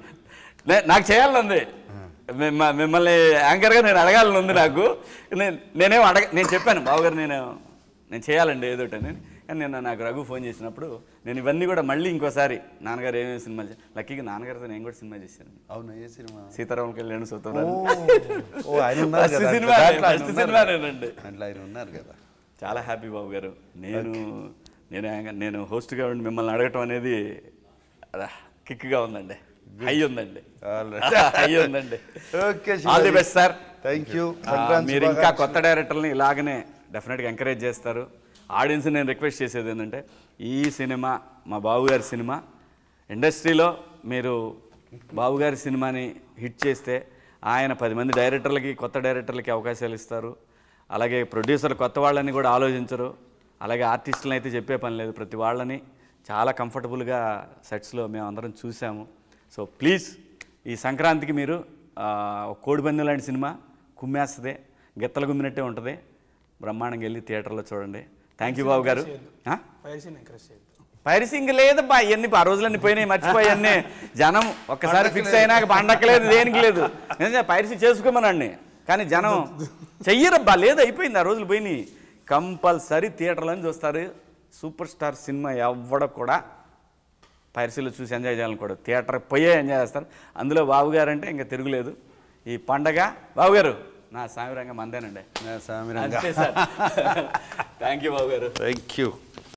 [SPEAKER 1] నే- నాకు చేయాలని ఉంది మిమ్మ- మిమ్మల్ని యాంకర్గా నేను అడగాలని ఉంది నాకు నేను నేనేం అడగ నేను చెప్పాను బావగారు నేను నేను చేయాలండి ఏదో ఒకటి అని కానీ నేను నాకు రఘు ఫోన్ చేసినప్పుడు నేను ఇవన్నీ కూడా మళ్ళీ ఇంకోసారి నాన్నగారు ఏమేమి సినిమాలు చే- లక్కీగా నాన్నగారితో నేను కూడా సినిమా చేశాను
[SPEAKER 2] అవునా ఏ సినిమా
[SPEAKER 1] సీతారాం కళ్యాణ్
[SPEAKER 2] ఓ
[SPEAKER 1] సూత్రం
[SPEAKER 2] ఓ, ఆయన ఉన్నారు
[SPEAKER 1] First
[SPEAKER 2] కదా
[SPEAKER 1] సినిమా
[SPEAKER 2] దాంట్లో ఆయన
[SPEAKER 1] first
[SPEAKER 2] ఉన్నారు
[SPEAKER 1] సినిమా
[SPEAKER 2] కదా.
[SPEAKER 1] నేనండి.
[SPEAKER 2] దాంట్లో ఆయన ఉన్నారు కదా
[SPEAKER 1] చాలా హ్యాపీ బాబు గారు నేను నేను యాంగ- నేను హోస్ట్గా ఉండి మిమ్మల్ని అడగటం అనేది అలా కిక్గా ఉందండి హై ఉందండి
[SPEAKER 2] All right.
[SPEAKER 1] హై ఉందండి
[SPEAKER 2] Okay,
[SPEAKER 1] all the
[SPEAKER 2] Shivaji.
[SPEAKER 1] Best sir
[SPEAKER 2] Thank you.
[SPEAKER 1] ఆ,
[SPEAKER 2] సంక్రాంతి
[SPEAKER 1] మీరు ఇంకా
[SPEAKER 2] శుభాకాంక్షలు.
[SPEAKER 1] కొత్త డైరెక్టర్ని ఇలాగనే డెఫినెట్గా ఎంకరేజ్ చేస్తారు ఆడియన్స్ నేను రిక్వెస్ట్ చేసేది ఏంటంటే ఈ సినిమా మా బాబుగారి సినిమా ఇండస్ట్రీలో మీరు బాబుగారి సినిమాని హిట్ చేస్తే ఆయన పది మంది డైరెక్టర్లకి కొత్త డైరెక్టర్లకి అవకాశాలు ఇస్తారు అలాగే ప్రొడ్యూసర్ కొత్త వాళ్ళని కూడా ఆలోచించరు అలాగే ఆర్టిస్టులను అయితే చెప్పే పని లేదు ప్రతి వాళ్ళని చాలా కంఫర్టబుల్గా సెట్స్లో మేము అందరం చూసాము సో ప్లీజ్ ఈ సంక్రాంతికి మీరు ఆ, ఒక కోడిపందెం లాంటి సినిమా కుమ్మేస్తుంది గిత్తలు గుమ్మినట్టే ఉంటుంది బ్రహ్మాండంగా వెళ్ళి థియేటర్లో చూడండి థ్యాంక్ యూ బాబు గారు ఆ?
[SPEAKER 3] పైసీని ఎంకరేజ్ చేయొద్దు
[SPEAKER 1] పైరసింగ్ లేదబ్బా ఇవన్నీ ఆ రోజులన్నీ పోయినాయి మర్చిపోయాన్ని జనం ఒక్కసారి ఫిక్స్ అయినాక పండక్కలేదు దేనికి లేదు నిజంగా పైరసీ చేసుకోమనండి కానీ జనం చెయ్యరబ్బా లేదు అయిపోయింది ఆ రోజులు పోయినాయి కంపల్సరీ థియేటర్లో చూస్తారు సూపర్ స్టార్ సినిమా ఎవ్వడ కూడా పైరసీలో చూసి ఎంజాయ్ చేయాలని కూడా థియేటర్ పోయే ఎంజాయ్ చేస్తారు అందులో బాబు గారు అంటే ఇంకా తిరుగులేదు ఈ పండగ బాబు గారు నా సామిరంగా మందేనండి
[SPEAKER 2] నా సామిరంగా
[SPEAKER 1] అంతే సార్ థ్యాంక్ యూ బాబు గారు
[SPEAKER 2] థ్యాంక్ యూ